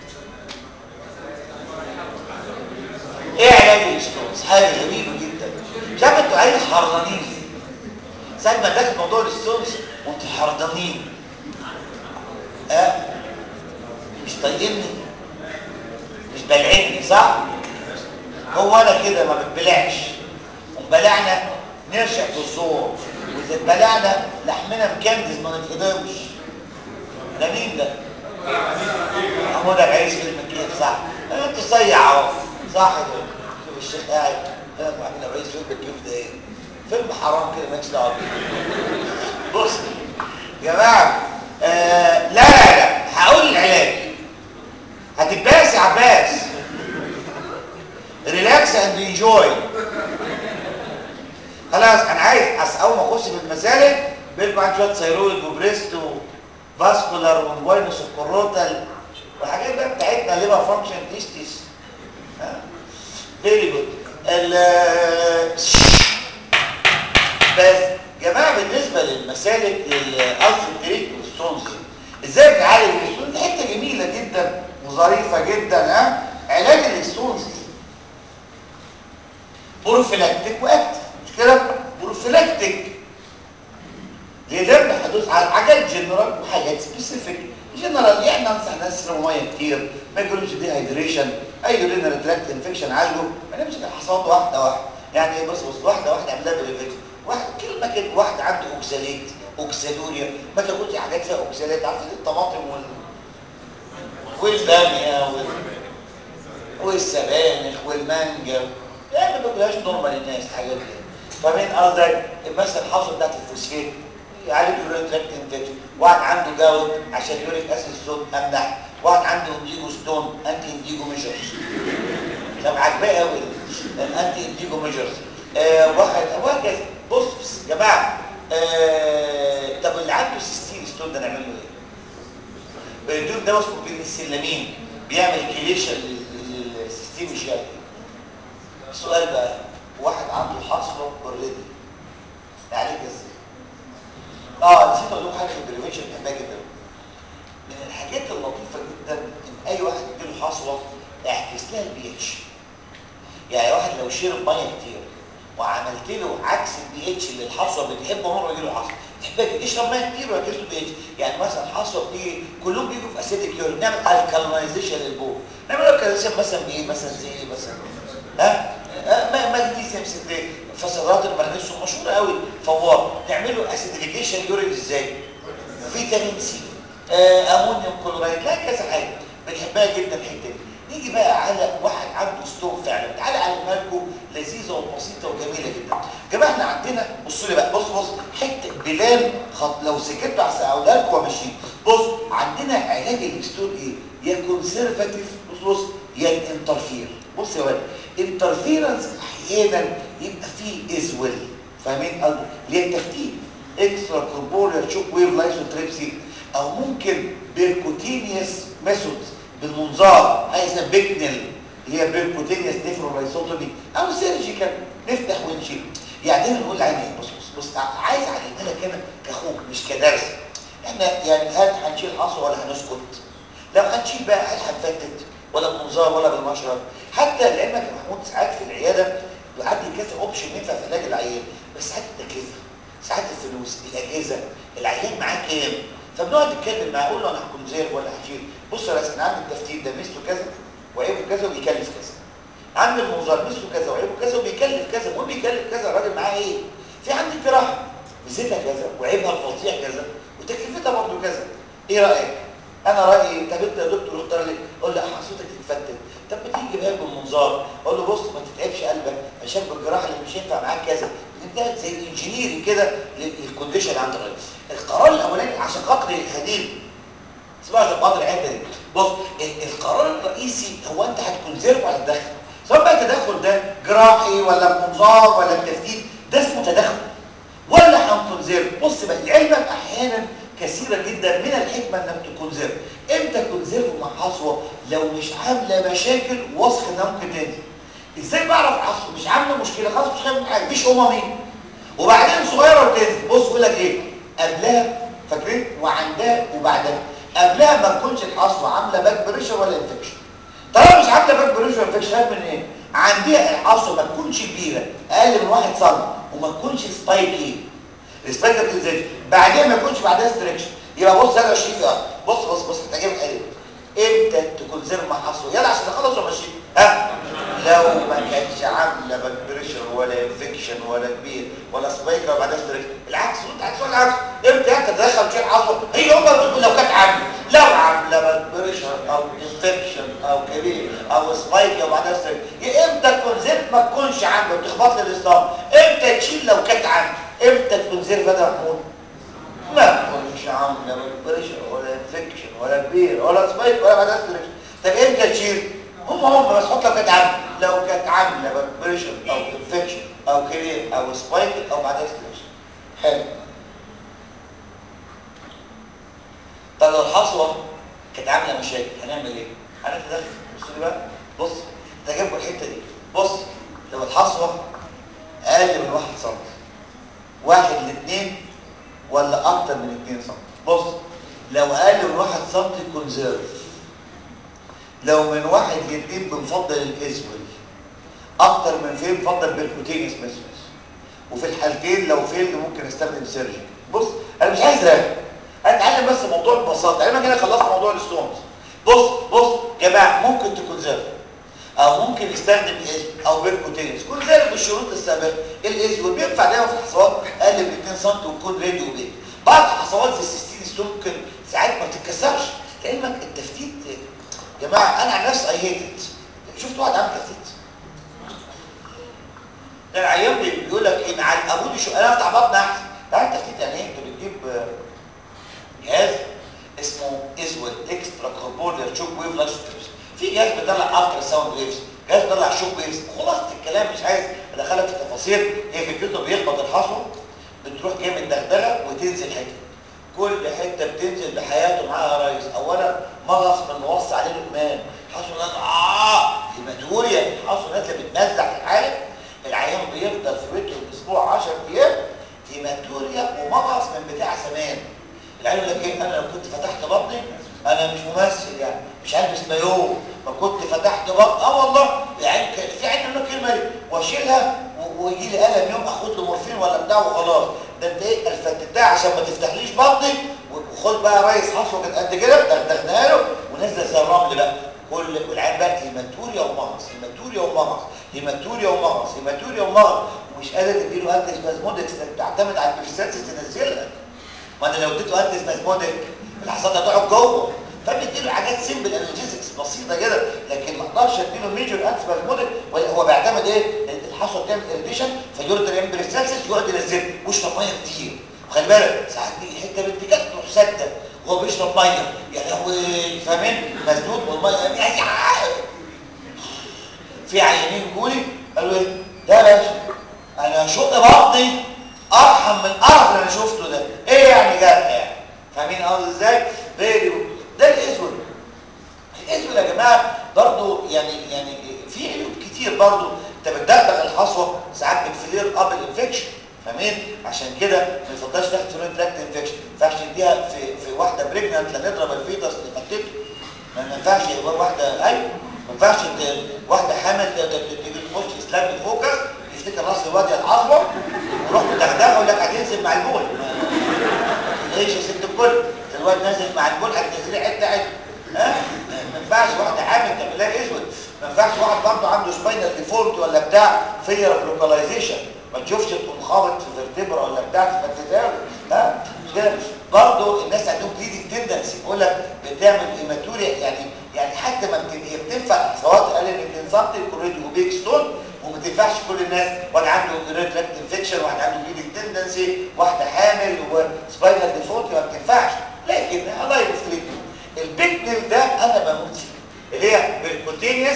ايه ايه علاج الستونز حاجه غريبه جدا مش عارف انتوا عايز حرضانين ساعه ما داخل موضوع الستونز وانتوا حرضانين اه مش طايقني مش بلعني صح هو انا كده ما بتبلعش وبلعنا نرجع في الزور واذا اتبلعنا لحمنا مكندز ما نتهضمش ده مين ده؟ محمود ابو عيسى فيلم كيف صح؟ انت صيع اهو صح كده شوف الشيخ قاعد قال محمود ابو عيسى فيلم كيف ده ايه؟ فيلم حرام كده مالكش دعوه بيه بص يا جماعه آه لا لا لا هقول العلاج هتتباس يا عباس ريلاكس اند انجوي خلاص انا عايز اول ما اخش في المسالك بيبقى عندي شويه ثيرويد وبريست وفاسكولار ومباينس وكوروتال والحاجات بقى بتاعتنا ليفر فانكشن تيستيس فيري جود بس جماعه بالنسبه للمسالك للالفا والستونز ازاي بنعالج الستونز حته جميله جدا وظريفه جدا ها علاج الستونز بروفيلاكتيك واكتف مش كده بروفيلاكتيك لذلك حدوث على حاجات جنرال وحاجات سبيسيفيك جنرال يعني انصح ناس يشربوا ميه كتير ما يجيلهمش دي هيدريشن اي يورينري تراكت انفكشن عالجه ما نمسك الحصوات واحده واحده يعني ايه بص بص واحده واحده اعملها بريفيت واحد كلمه كده واحد عنده اوكساليت اوكسالوريا ما تاكلش حاجات فيها اوكساليت عارفين الطماطم وال والباميه وال والسبانخ والمانجا يعني ما باكلهاش نورمال الناس الحاجات دي فمن قصدك مثلا الحصوه بتاعت الفوسفيت يعالج يورين تراكت انفكشن واحد عنده جاوت عشان يوريك اسيد ستون امنح واحد عنده انديجو ستون انتي انديجو ميجرز طب عجباه قوي الانتي انديجو ميجرز آه واحد وهكذا بص بص يا جماعه آه طب اللي عنده سيستين ستون ده نعمل له ايه؟ بندون ده اسمه بنسلامين بيعمل كليشن للسيستين مش يعني السؤال بقى واحد عنده حصوه اوريدي نعالجها ازاي؟ اه نسيت اقول لكم حاجه في البريفنشن بحبها جدا من الحاجات اللطيفه جدا ان اي واحد يجيله حصوه اعكس لها البي اتش يعني واحد لو شرب ميه كتير وعملت له عكس البي اتش اللي الحصوه بتحبه مره يجي له حصوه تحب اشرب ميه كتير ويعكس له بي اتش يعني مثلا حصوه بتيجي كلهم بيجوا في اسيدك يورين نعمل الكالينايزيشن للبول نعمل الكالينايزيشن مثلا بايه مثلا زي ايه مثلا ها ماجنيسيوم سيتريت فصلات المغنيسيوم مشهوره قوي فوار نعمله اسيديفيكيشن يورين ازاي فيتامين سي آه امونيوم كلورايد لا كذا حاجه بنحبها جدا الحته دي نيجي بقى على واحد عنده ستون فعلا تعالى علمها لكم لذيذه وبسيطه وجميله جدا جماعه احنا عندنا بصوا لي بقى بص بص حته بلال خط لو سكتوا على اقولها لكم وماشيين بص عندنا علاج الستون ايه يا كونسرفاتيف بص بص يا انترفير بص يا ولد انترفيرنس احيانا يبقى فيه ازول فاهمين قصدي اللي هي التفتيت اكسترا كوربوريال شوك ويف لايسوتريبسي او ممكن بيركوتينيوس ميثودز بالمنظار عايزه بيكنل اللي هي بيركوتينيوس نيفرولايسوتومي او سيرجيكال نفتح ونشيل يعني دايما نقول لعيني بص بص بص عايز اعلمها لك انا كاخوك مش كدرس احنا يعني هل هنشيل حصوه ولا هنسكت لو هنشيل بقى هل هنفتت ولا بمنظار ولا بالمشرب حتى لعلمك يا محمود ساعات في العياده بيعدي كذا اوبشن ينفع في علاج العيان بس ساعات التكلفه ساعات الفلوس الاجهزه العيان معاه كام فبنقعد نتكلم معاه اقول له انا هكون زير ولا هشيل بص يا راسل عندي التفتيت ده مثله كذا وعيبه كذا وبيكلف كذا عندي المنظار مثله كذا وعيبه كذا وبيكلف كذا المهم بيكلف كذا الراجل معاه ايه في عندي جراحه ميزتها كذا وعيبها الفظيع كذا وتكلفتها برضه كذا ايه رايك انا رايي طب انت يا دكتور اختار لي قول لي حصوتك تتفتت طب ما تيجي جايب بالمنظار اقول له بص ما تتعبش قلبك عشان بالجراحه اللي مش هينفع معاك كذا انت زي انجينير كده للكونديشن عند الراجل القرار الاولاني عشان خاطر هديل اسمها عشان خاطر الحته دي بص القرار الرئيسي هو انت هتكونسيرف ولا تدخل سواء بقى التدخل ده جراحي ولا بمنظار ولا بتفتيت ده اسمه تدخل ولا هنكونسيرف بص بقى لعلمك احيانا كثيرة جدا من الحكمة انك تكونزيرف امتى كونزيرف مع حصوة لو مش عاملة مشاكل وسخ انها ممكن تنزل ازاي بعرف حصوة مش عاملة مشكلة خلاص مش خايف من حاجة مفيش امامي وبعدين صغيرة وتنزل بص يقول لك ايه قبلها فاكرين وعندها وبعدها قبلها ما تكونش الحصوة عاملة باك بريشر ولا انفكشن طالما مش عاملة باك بريشر ولا انفكشن خايف من ايه عندها الحصوة ما تكونش كبيرة اقل من واحد سم وما تكونش سبايكي السبايكر بتنزل بعدين ما يكونش بعدها ستريكشن يبقى بص انا 20 فئه بص بص بص انت جايب حلو امتى تكون زر مع حصوه يلا عشان نخلص وماشي ها لو ما كانتش عامله باك بريشر ولا انفكشن ولا كبير ولا سبايكر وبعدها ستريكشن العكس انت هتقول العكس امتى انت تدخل تشيل حصوه هي هم بتقول لو كانت عامله لو عامله باك بريشر او انفكشن او كبير او سبايكر وبعدها ستريكشن امتى تكون زر ما تكونش عامله وتخبط لي الاسلام امتى تشيل لو كانت عامله امتى تكون زر فدا محمود ما تكونش عامله بريشر ولا انفكشن ولا كبير ولا سبايك ولا بعدها ستريكشن طب امتى تشيل هم هم بس حط لو كانت عامله لو كانت عامله بريشر او انفكشن او كبير او سبايك او بعدها ستريكشن حلو طب لو الحصوه كانت عامله مشاكل هنعمل ايه هنتدخل بص لي بقى بص انت جايب الحته دي بص لو الحصوه اقل من 1 سم واحد لاثنين ولا اكتر من 2 سم بص لو اقل من 1 سم كونزيرف لو من واحد لاثنين بنفضل الاسول اكتر من فين بنفضل بالكوتينيوس ميثودز وفي الحالتين لو فيلد ممكن استخدم سيرجي بص انا مش عايز رغي انا اتعلم بس موضوع ببساطه انا كده خلصت موضوع الستونز بص بص يا جماعه ممكن تكونزيرف او ممكن يستخدم اسم او بيركوتينيوس كل ذلك بالشروط السابقه الاسود بينفع دايما في الحصوات اقل من 2 سم ويكون ريدي وبيت بعض الحصوات زي السيستين ستون ممكن ساعات ما بتتكسرش لعلمك التفتيت يا جماعه انا عن نفسي اي هيتد شفت واحد عامل تفتيت ده العيان بيقول لك ايه مع الابود شو انا افتح بطن احسن تعرف التفتيت يعني ايه انت بتجيب اسود اكسترا كوربوريال شوك ويف لايسوتريبس في جهاز بيطلع الترا ساوند ويفز جهاز بيطلع شوك ويفز خلاصه الكلام مش عايز ادخلك في تفاصيل هي فكرته بيخبط الحصوه بتروح جايه متدغدغه وتنزل حته كل حته بتنزل بحياته معاها يا ريس اولا مغص من وص عليه لقمان حصل اه هيماتوريا حصل نازله بتنزع في العالم العيان بيفضل في بيته اسبوع 10 ايام هيماتوريا ومغص من بتاع زمان العيان يقول لك ايه انا لو كنت فتحت بطني انا مش ممثل يعني مش هلبس مايو ما كنت فتحت بطن اه والله يعني في عين منه كلمه دي واشيلها ويجي لي الم يوم اخد له مورفين ولا بتاع وخلاص ده انت ايه الفتتها عشان ما تفتحليش بطني وخد بقى يا ريس حصوه كانت قد كده دغدغناها له ونزل زي الرمل بقى كل والعيان بقى هيماتوريا ومغص هيماتوريا ومغص هيماتوريا ومغص هيماتوريا ومغص ومش قادر تديله انتي سبازمودكس تعتمد على البريستاتس تنزلها ما انا لو اديته انتي سبازمودك الحصاد هتقعد جوه فبديله حاجات سيمبل انرجيزكس بسيطه كده لكن ما اقدرش اديله ميجور انتي سبازمودك هو بيعتمد ايه الحصوه بتعمل اريتيشن فيوريتر امبريستاتس يقعد ينزل ويشرب ميه كتير وخلي بالك ساعات دي حته بنت كده تروح سده وهو بيشرب ميه يا لهوي فاهمين مسدود والميه في عيانين جولي قالوا ايه ده يا باشا انا شق بطني ارحم من القرف اللي انا شفته ده ايه يعني جرح يعني فاهمين قصدي ازاي فيديو ده الاسود الاسود يا جماعه برضو يعني يعني في عيوب كتير برضو انت بتدغدغ الحصوه ساعات بتفلير اب الانفكشن فاهمين عشان كده ما يفضلش تاخد فلويد تراكت انفكشن ما ينفعش تديها في في واحده بريجننت لا نضرب الفيتس اللي فاتته ما ينفعش واحده ايوه ما ينفعش واحده حامل تيجي تخش اسلام فوكس يفتكر راس الواد يتعصبه يروح مدغدغه يقول لك هتنزل مع البول ايش يا ست الكل الواد نازل مع البول هتنزلي حته حته ها ما ينفعش واحده حامل تعمل لها اسود ما ينفعش واحد برضه عنده سباينال ديفولت ولا بتاع فيلر اوف لوكاليزيشن ما تشوفش تقوم خابط في فيرتبرا ولا بتاع فتتاوي ها مش كده برضه الناس عندهم بليدنج تندنسي بيقول لك بتعمل هيماتوريا يعني يعني حتى ما هي بتنفع حصوات اقل من 2 سم كوريدي وبيك ستون وما تنفعش كل الناس واحد عنده ريتراكت انفكشن واحد عنده بليدنج تندنسي واحده حامل وسباينال ديفولت ما بتنفعش لكن الله يفترض البيكنل ده انا بموت فيه اللي هي بالكوتينيوس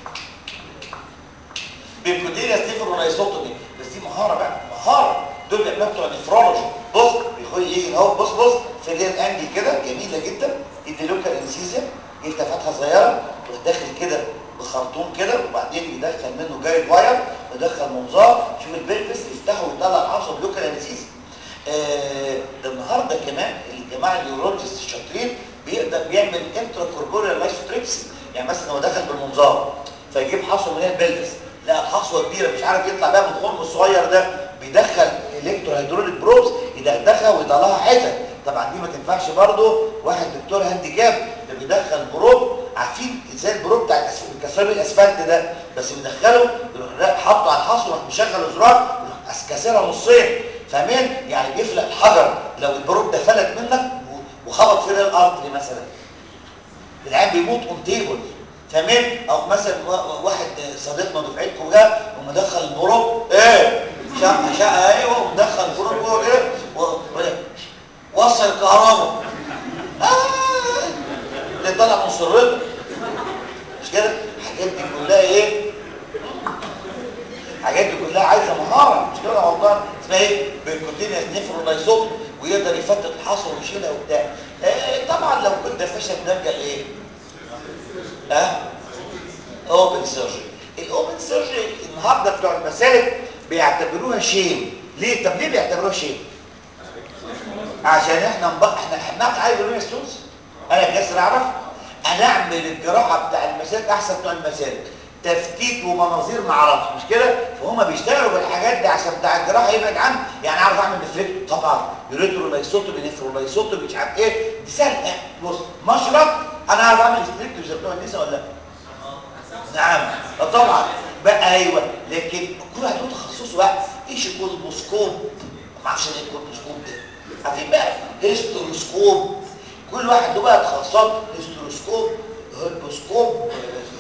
بالكوتينيوس نيفرونايزوتومي بس دي مهاره بقى مهاره دول بيعملوا بتوع نفرولوجي بص بيخش يجي اهو بص بص في ريال انجل كده جميله جدا يدي لوكال انسيزيا يفتح فتحه صغيره يروح داخل كده بخرطوم كده وبعدين يدخل منه جايد واير ويدخل منظار شوف البلفس يفتحه ويطلع العصب بلوكال انسيزيا آه ده النهارده كمان الجماعه النيورولوجيست الشاطرين بيقدر بيعمل انترا كوربوريال لايسوتريبسي يعني مثلا هو دخل بالمنظار فيجيب حصوه من البلفس لا الحصوه كبيره مش عارف يطلع بقى من الخرم الصغير ده بيدخل الكترو هيدروليك بروبس يدخلها ويطلعها حتت طبعا دي ما تنفعش برضه واحد دكتور هانديكاب ده بيدخل بروب عارفين ازاي البروب بتاع الكسران الاسفلت ده بس بيدخله يروح حاطه على الحصوه يروح مشغل الزرار يروح كاسرها نصين فاهمين يعني بيفلق الحجر لو البروب ده فلت منك وخبط في الارض مثلا العيان بيموت اون تيبل فاهمين او مثلا واحد صديقنا دفعتكم جه ومدخل البروب ايه شقه شقه ايوه ومدخل البروب جوه كده وصل الكهرباء آه اللي طلع من سرته مش كده الحاجات دي كلها ايه الحاجات دي كلها عايزه مهاره مش كده والله اسمها ايه بالكونتينيوس نيفرولايزوت ويقدر يفتت الحصوه ويشيلها وبتاع إيه طبعا لو كنت فشل نرجع لايه ها اوبن سيرجري الاوبن سيرجري النهارده بتوع المسالك بيعتبروها شيم ليه طب ليه بيعتبروها شيم عشان احنا مبقى احنا حماك عايز يقولوا ستونز انا كسر اعرف انا اعمل الجراحه بتاع المسالك احسن بتوع المسالك تفتيت ومناظير ما اعرفش مش كده فهم بيشتغلوا بالحاجات دي عشان بتاع الجراحه يبعد عنه يعني اعرف اعمل نفريكتو طبعا يوريترو لايسوتومي نفرولايسوتومي مش عارف ايه دي سهله بص مشرط انا اعرف اعمل ستريكتو زي بتوع النساء ولا لا نعم طبعا بقى ايوه لكن كل واحد له تخصصه بقى ايش الكولبوسكوب ما اعرفش ايه الكولبوسكوب ده عارفين بقى هيستروسكوب كل واحد له بقى تخصصات هيستروسكوب هيلبوسكوب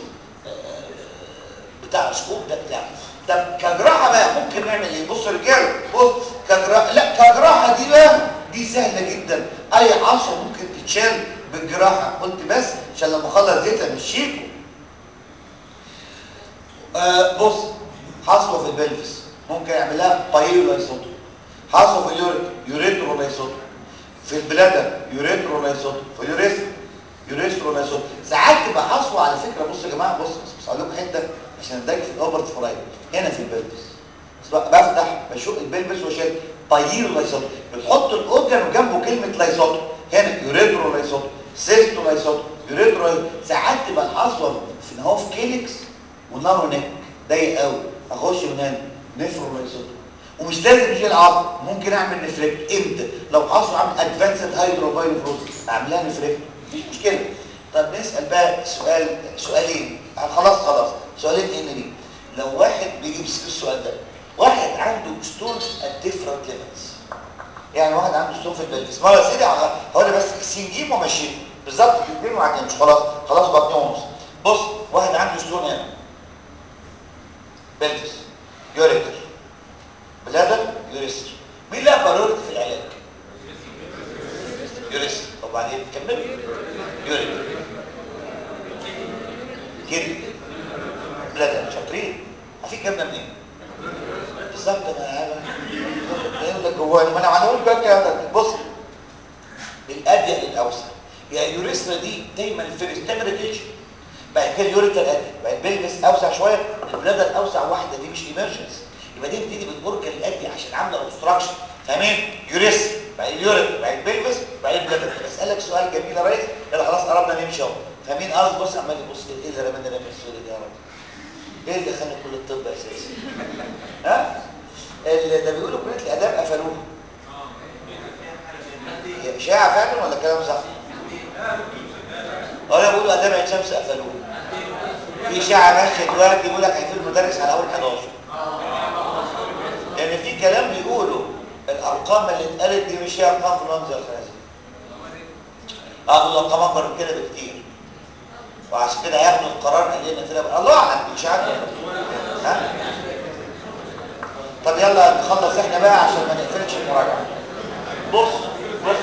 بتاع السكوب ده بتاع طب كجراحه بقى ممكن نعمل ايه بص يا رجاله بص كجراحه لا كجراحه دي بقى دي سهله جدا اي عصب ممكن تتشال بالجراحه قلت بس عشان لما اخلص زيت امشيكم آه بص حصوه في البلفس ممكن اعمل لها بايلولايسوتوم حصوه في اليوريت يوريترولايسوتوم في البلادر يوريترولايسوتوم في اليوريثرا يوريثرولايسوتوم ساعات تبقى حصوه على فكره بص يا جماعه بص بص, بص اقول لكم حته عشان اديك في الاوبرت فرايد هنا في البلفس بفتح بشق البلبس واشيل بايلولايسوتوم بتحط الاورجن وجنبه كلمه لايسوتوم هنا يوريترولايسوتوم سيستولايسوتوم يوريترو ساعات تبقى الحصوه في هو في كيلكس ونارو نيك ضيق قوي اخش من هنا نفرولايسوتوم ومش لازم يجي العظم ممكن اعمل نفريكت امتى لو حصل عامل ادفانسد هايدروبايلوفروز اعملها نفريكت مفيش مشكله طب نسال بقى سؤال سؤالين خلاص خلاص سؤالين ان دي لو واحد بيجيب السؤال ده واحد عنده ستونز ات ديفرنت ليفلز يعني واحد عنده ستون في البلبس ما يا سيدي هقول بس سين جيم وماشيين بالظبط الاثنين وعدين مش خلاص خلاص بقى 2 ونص بص واحد عنده ستون هنا بلبس يوريتر بلادر يوريستر مين لها برورتي في العلاج يوريستر طب بعدين كمل يوريتر كده بلادر شاطرين عارفين جبنا منين بالظبط انا انا لك جواني ما انا هقول لك كده بص الاضيق للاوسع يعني اليوريسترا دي دايما الفيرست تعمل ريتيشن بعد كده اليوريتر اضيق بعد بيلبس اوسع شويه البلادر اوسع واحده دي مش ايمرجنسي يبقى دي بتيجي بالاورجن الادي عشان عامله اوبستراكشن فاهمين يوريس بعد اليوريت بعد بيلبس بعد البلادر بسالك سؤال جميل يا ريس يلا خلاص قربنا نمشي اهو فاهمين اه بص عمال يبص ايه اللي رمانا رمي السؤال ده يا رب ايه اللي خلى كل الطب اساسي ها اللي ده بيقولوا كليه الاداب قفلوها اشاعه فعلا ولا كلام صح ولا بيقولوا اداب عين شمس قفلوها في اشاعه ماشيه دلوقتي بيقول لك هيقفل المدرس على اول 11 لان في كلام بيقولوا الارقام اللي اتقالت دي مش هي ارقام في المنزل الخارجي اه دول ارقام اكبر من كده بكتير وعشان كده هياخدوا القرار قال لنا كده الله اعلم مش عارف ها طب يلا نخلص احنا بقى عشان ما نقفلش المراجعه بص بص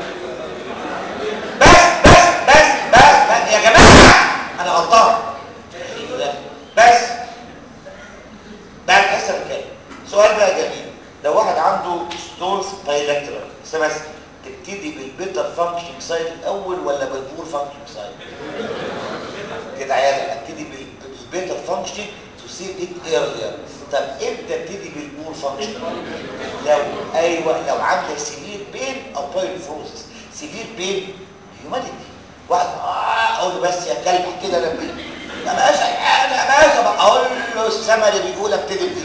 بس بس بس بس, بس يا جماعه انا غلطان بس بعد حسب كده سؤال بقى جميل لو واحد عنده ستونز بايلاترال بس تبتدي بالبيتر فانكشنج سايت الاول ولا بالبور فانكشنج سايت كده عيالة ابتدي بالبيتر فانكشنج تو سيف ات ايرلير طب امتى ابتدي بالبور فانكشنج لو ايوه لو عامله سيفير بين او بايل فروزس سيفير بين هيومانيتي واحد اه اقول له بس يا كلب كده انا ما بقاش انا بقاش اقول له السما اللي بيقول ابتدي بدي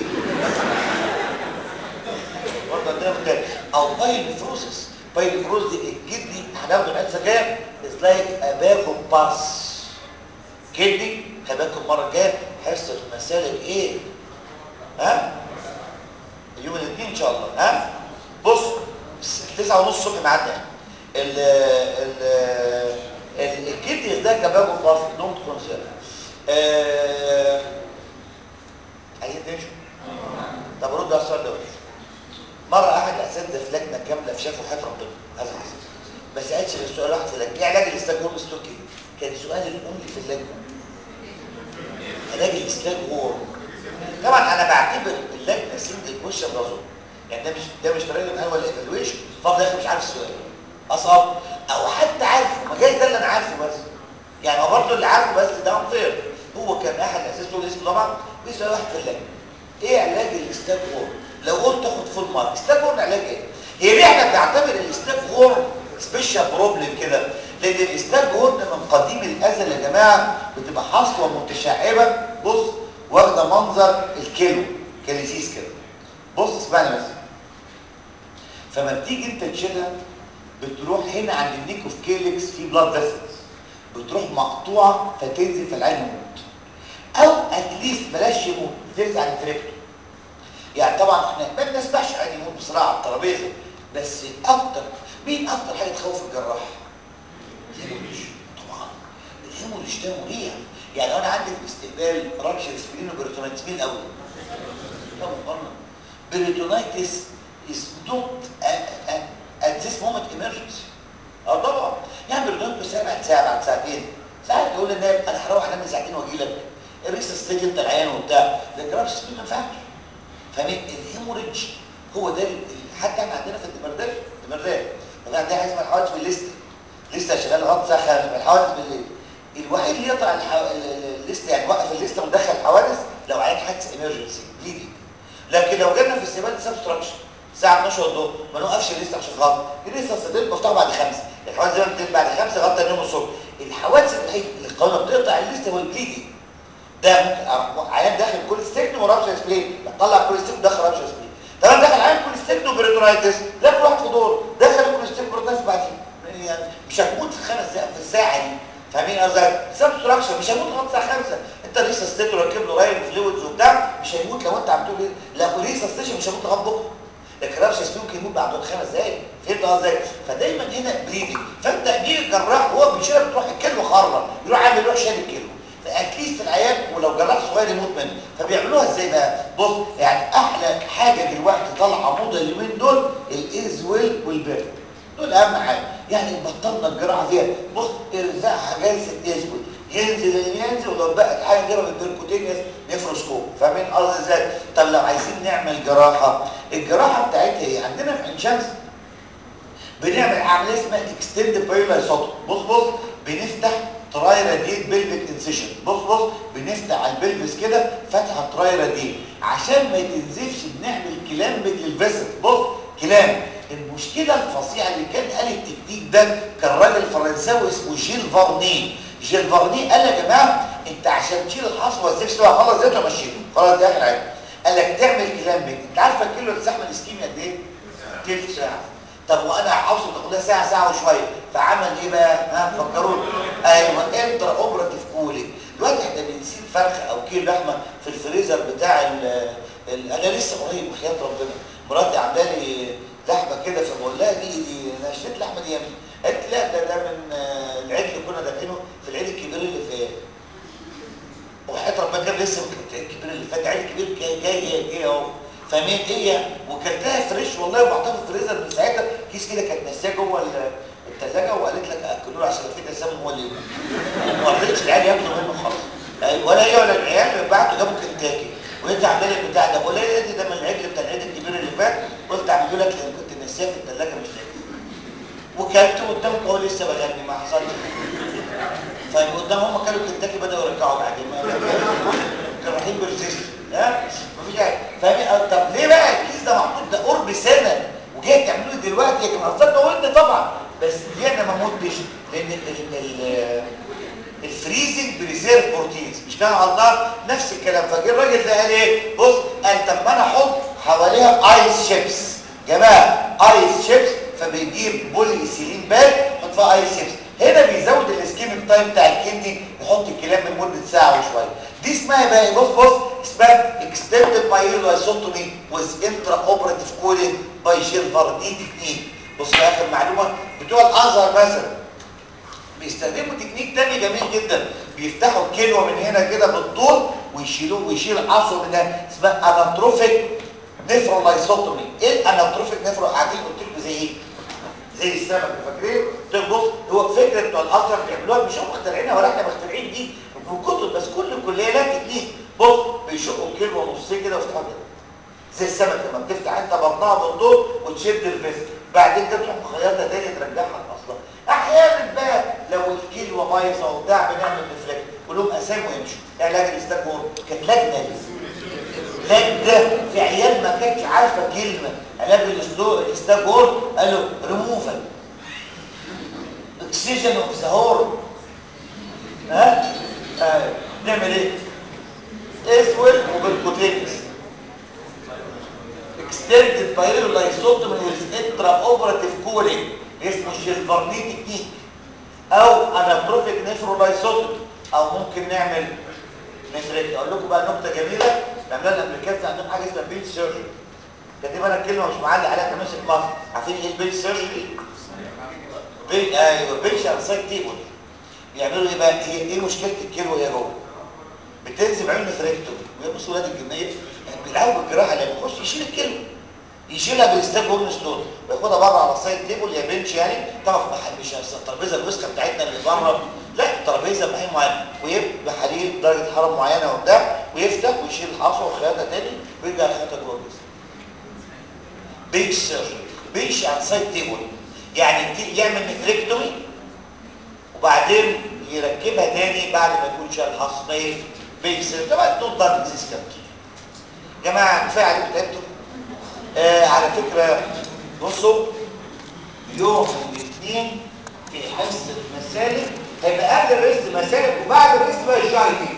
برضه عندنا مختلف او بايل فروزس بايل فروز دي الجدي هناخده الحصه الجايه از لايك اباكو باس كدني هباكم المره الجايه حصه مسالك ايه ها يوم الاثنين ان شاء الله ها بص 9 ونص الصبح ميعادنا ال ال الكدني ده كباكو باس دونت كونسيرن عايزين تمشوا طب رد على السؤال ده مره احد الاساتذه في لجنه كامله في شافوا حياه ربنا هذا حصل ما سالش غير سؤال واحد في اللجنه ايه علاج الاستاج هورم ستوكي كان سؤال الامي في اللجنه علاج الاستاج هورم طبعا انا بعتبر اللجنه سنجل كويشن رازون يعني ده مش ده مش طريقه الامتحان ولا ايفالويشن فاضل اخر مش عارف السؤال اصعب او حتى عارفه ما جاي ده اللي انا عارفه بس يعني هو برضه اللي عارفه بس ده انفير هو كان احد الاساتذه اسمه طبعا بيسال واحد في اللجنه ايه علاج الاستاج هورم لو قلت تاخد فول مارك استاج هورن علاج ايه هي ليه احنا بنعتبر الاستاج هورن سبيشال بروبلم كده لان الاستاج هورن من قديم الازل يا جماعه بتبقى حصوه متشعبه بص واخده منظر الكيلو كاليسيس كده بص اسمعني بس فما بتيجي انت تشيلها بتروح هنا عند النيكوف كيلكس في بلاد فيسلز بتروح مقطوعه فتنزل في العين يموت او اتليست بلاش يموت تنزل عند فريكتو يعني طبعا احنا ما بنسمعش عادي يموت بسرعه على الترابيزه بس اكتر مين اكتر حاجه تخوف الجراح الهيموريج طبعا الهيموريج ده مريع يعني انا عندي في الاستقبال رابشر سبلين وبريتونايتس مين الاول طبعا قلنا بريتونايتس is not at, at, at this moment emergency اه طبعا يعمل ريدونكو ساعه بعد ساعه بعد ساعتين ساعات تقول للنايم انا هروح انام ساعتين واجي لك الريسه ستيج انت العيان وبتاع لكن رابش ما ينفعش فاهمين الهيموريدج هو ده حتى احنا عندنا في الدمرداش الدمرداش طبعا عندنا حاجه اسمها الحوادث بالليست لسه شغال لغايه الساعه 5 الحوادث بالليل الوحيد اللي يقطع الحو... الليست يعني وقف الليست ومدخل حوادث لو عيان حادث امرجنسي بليدنج لكن لو جالنا في السباق سبستراكشن الساعه 12 الظهر ما نوقفش الليست عشان خاطر الليست الصديق مفتوح بعد 5 الحوادث زي ما بتبقى بعد 5 لغايه ثاني يوم الصبح الحوادث الوحيد اللي القانون بتقطع الليست هو البليدنج ده عيان داخل كل ستيكن ورابشه سبلين طلع كل ستيكن دخل رابشه سبلين طب انا داخل عيان كل ستيكن وبريتورايتس لا كل واحد في دور دخل كل ستيكن وبريتورايتس بعدين يعني مش هتموت في الخمس دقائق في الساعه دي فاهمين قصدي سبستراكشن مش هيموت لغايه الساعه 5 انت لسه ستيتو راكب له رايل فلويدز وبتاع مش هيموت لو انت عم تقول ايه لا لسه ستيشن مش هيموت لغايه بكره لكن رابش سبلين ممكن يموت بعد خمس دقائق فهمت قصدي فدايما هنا بليدنج فانت بيجي الجراح وهو بيشيلك بتروح الكلمه خرة يروح عامل يروح شال الكلمه فاكيد العيان ولو جراح صغير يموت منه فبيعملوها ازاي بقى بص يعني احلى حاجه دلوقتي طالعه موضه اليومين دول الايز ويل والبيرد دول اهم حاجه يعني بطلنا الجراحه فيها بص ارزاعها جلسه يسكت ينزل ينزل ولو بقت حاجه غير بالبركوتينيوس نفروسكوب فاهمين قصدي ازاي طب لو عايزين نعمل جراحه الجراحه بتاعتها ايه عندنا في عين شمس بنعمل عمليه اسمها اكستند بايلايسوتوم بص بص بنفتح تراي راديت بلفيك انسيشن بص بص بنفتح على البلفس كده فتحه تراي راديت عشان ما تنزفش بنعمل كلامبك للفيسل بص كلام المشكله الفظيعه اللي كان قال التكنيك ده كان راجل فرنساوي اسمه جيل فارني جيل فارني قال يا جماعه انت عشان تشيل الحصوه والزفت بقى خلاص زيتها مشيته خلاص دي اخر حاجه قال لك تعمل كلامبك انت عارفه الكيلو الزحمه الاسكيمي قد ايه؟ تلت ساعه طب وانا عاوز تاخد لها ساعه ساعه وشويه فعمل ايه بقى ها فكروني ايوه انترا اوبراتيف كولينج دلوقتي احنا بنسيب فرخه او كيلو لحمه في الفريزر بتاع ال ال انا لسه قريب وحياه ربنا مراتي عامله لي لحمه كده فبقول لها دي دي انا اشتريت لحمه دي امتى قالت لا ده ده من العيد اللي كنا دافعينه في العيد الكبير اللي في وحياه ربنا كان لسه العيد الكبير اللي فات العيد الكبير جاي جاي جاي اهو فاهمين ايه وكلتها فريش والله وبعتها في الفريزر من ساعتها كيس كده كانت ناسيه جوه الثلاجه وقالت لك اكلوه عشان لو في تسمم هو اللي ما رضيتش العيال ياكلوا منه خالص ولا هي ولا العيال بعتوا جابوا كنتاكي وانت عامله لي البتاع ده بقول لها دي ده من العجل بتاع العيد الكبير اللي فات قلت اعمله لك لان كنت ناسيه في الثلاجه مش لاقي وكلته قدامك اهو لسه بغني ما حصلش فقدام هم كانوا كنتاكي بداوا يرجعوا بعدين كانوا رايحين برزيست ها مفيش حاجه فاهمين طب ليه بقى الكيس ده محطوط ده قرب سنه وجاي تعملوه دلوقتي يا جماعه اصل قلت طبعا بس دي انا ما متش لان ال ال الفريزنج بريزيرف بروتينز مش كان على النار نفس الكلام فجه الراجل ده قال ايه بص قال طب ما انا احط حواليها ايس شيبس جماعه ايس شيبس فبيجيب بولي ايثيلين باك يحط فيها ايس شيبس هنا بيزود الاسكيميك تايم بتاع الكدني يحط الكلام لمده ساعه وشويه دي اسمها بقى بص بص اسمها اكستندد بايلويسوتومي ويز انترا اوبراتيف كولينج باي شيلفر دي تكنيك بص يا اخر معلومه بتوع الازهر مثلا بيستخدموا تكنيك تاني جميل جدا بيفتحوا الكلوه من هنا كده بالطول ويشيلوه ويشيل عصب من هنا اسمها اناتروفيك نيفرولايسوتومي ايه الاناتروفيك نيفرو قاعدين قلت لكم زي ايه زي السمك فاكرين بص هو فكره بتوع الازهر بيعملوها مش هم مخترعينها ولا احنا مخترعين دي من كتب بس كل كليه لها تكنيك بص بيشقوا الكلوه نصين كده ويفتحوا كده زي السمك لما بتفتح انت بطنها بالطول وتشد الفيس بعدين كده تروح مخيطها تاني ترجعها لاصلها احيانا بقى لو الكلوه بايظه وبتاع بنعمل ريفلكت كلهم اسامي ويمشوا علاج الاستاجور كانت لجنه دي لجنه في عيال ما كانتش عارفه كلمه علاج الاستاجور قالوا ريموفال اكسجين اوف ذا هورن ها ايوه نعمل ايه اسول وبالكوتينكس extended pyrolysotomy with intraoperative cooling اسمه شيلفرني تكنيك او اناتروفيك نيفرولايسوتومي او ممكن نعمل نفرك اقول لكم بقى نكته جميله بيعملوها الامريكان عندهم حاجه اسمها بيل سيرجري كاتب انا الكلمه مش معلق عليها كمان في مصر عارفين ايه البيل سيرجري بيل ايوه بيل شانسايت تيبل بيعملوا ايه بقى هي ايه مشكله الكلوه يا جوه بتنزل عين نفركتومي وهي بصوا ولاد الجنيه بيلعبوا بالجراحه لما يخش يشيل الكلوه يشيلها بالستاب هورن ستون وياخدها بره على السايد تيبل يا بنش يعني طبعا مش الترابيزه الوسخه بتاعتنا اللي بره لا الترابيزه بحين معين ويبقى حرير درجه حراره معينه وبتاع ويفتح ويشيل الحصوه ويخيطها تاني ويرجع يخيطها جوه الجسم بيتش سيرجري بيتش على السايد تيبل يعني يعمل نفريكتومي وبعدين يركبها تاني بعد ما يكون شال الحص ما ايه بيتش سيرجري طبعا نوت دان سيستم يا جماعه كفايه عليكم تعبتوا آه على فكرة بصوا يوم الاثنين في حصة مسالك هيبقى قبل الريست مسالك وبعد الريست بقى الجاي دي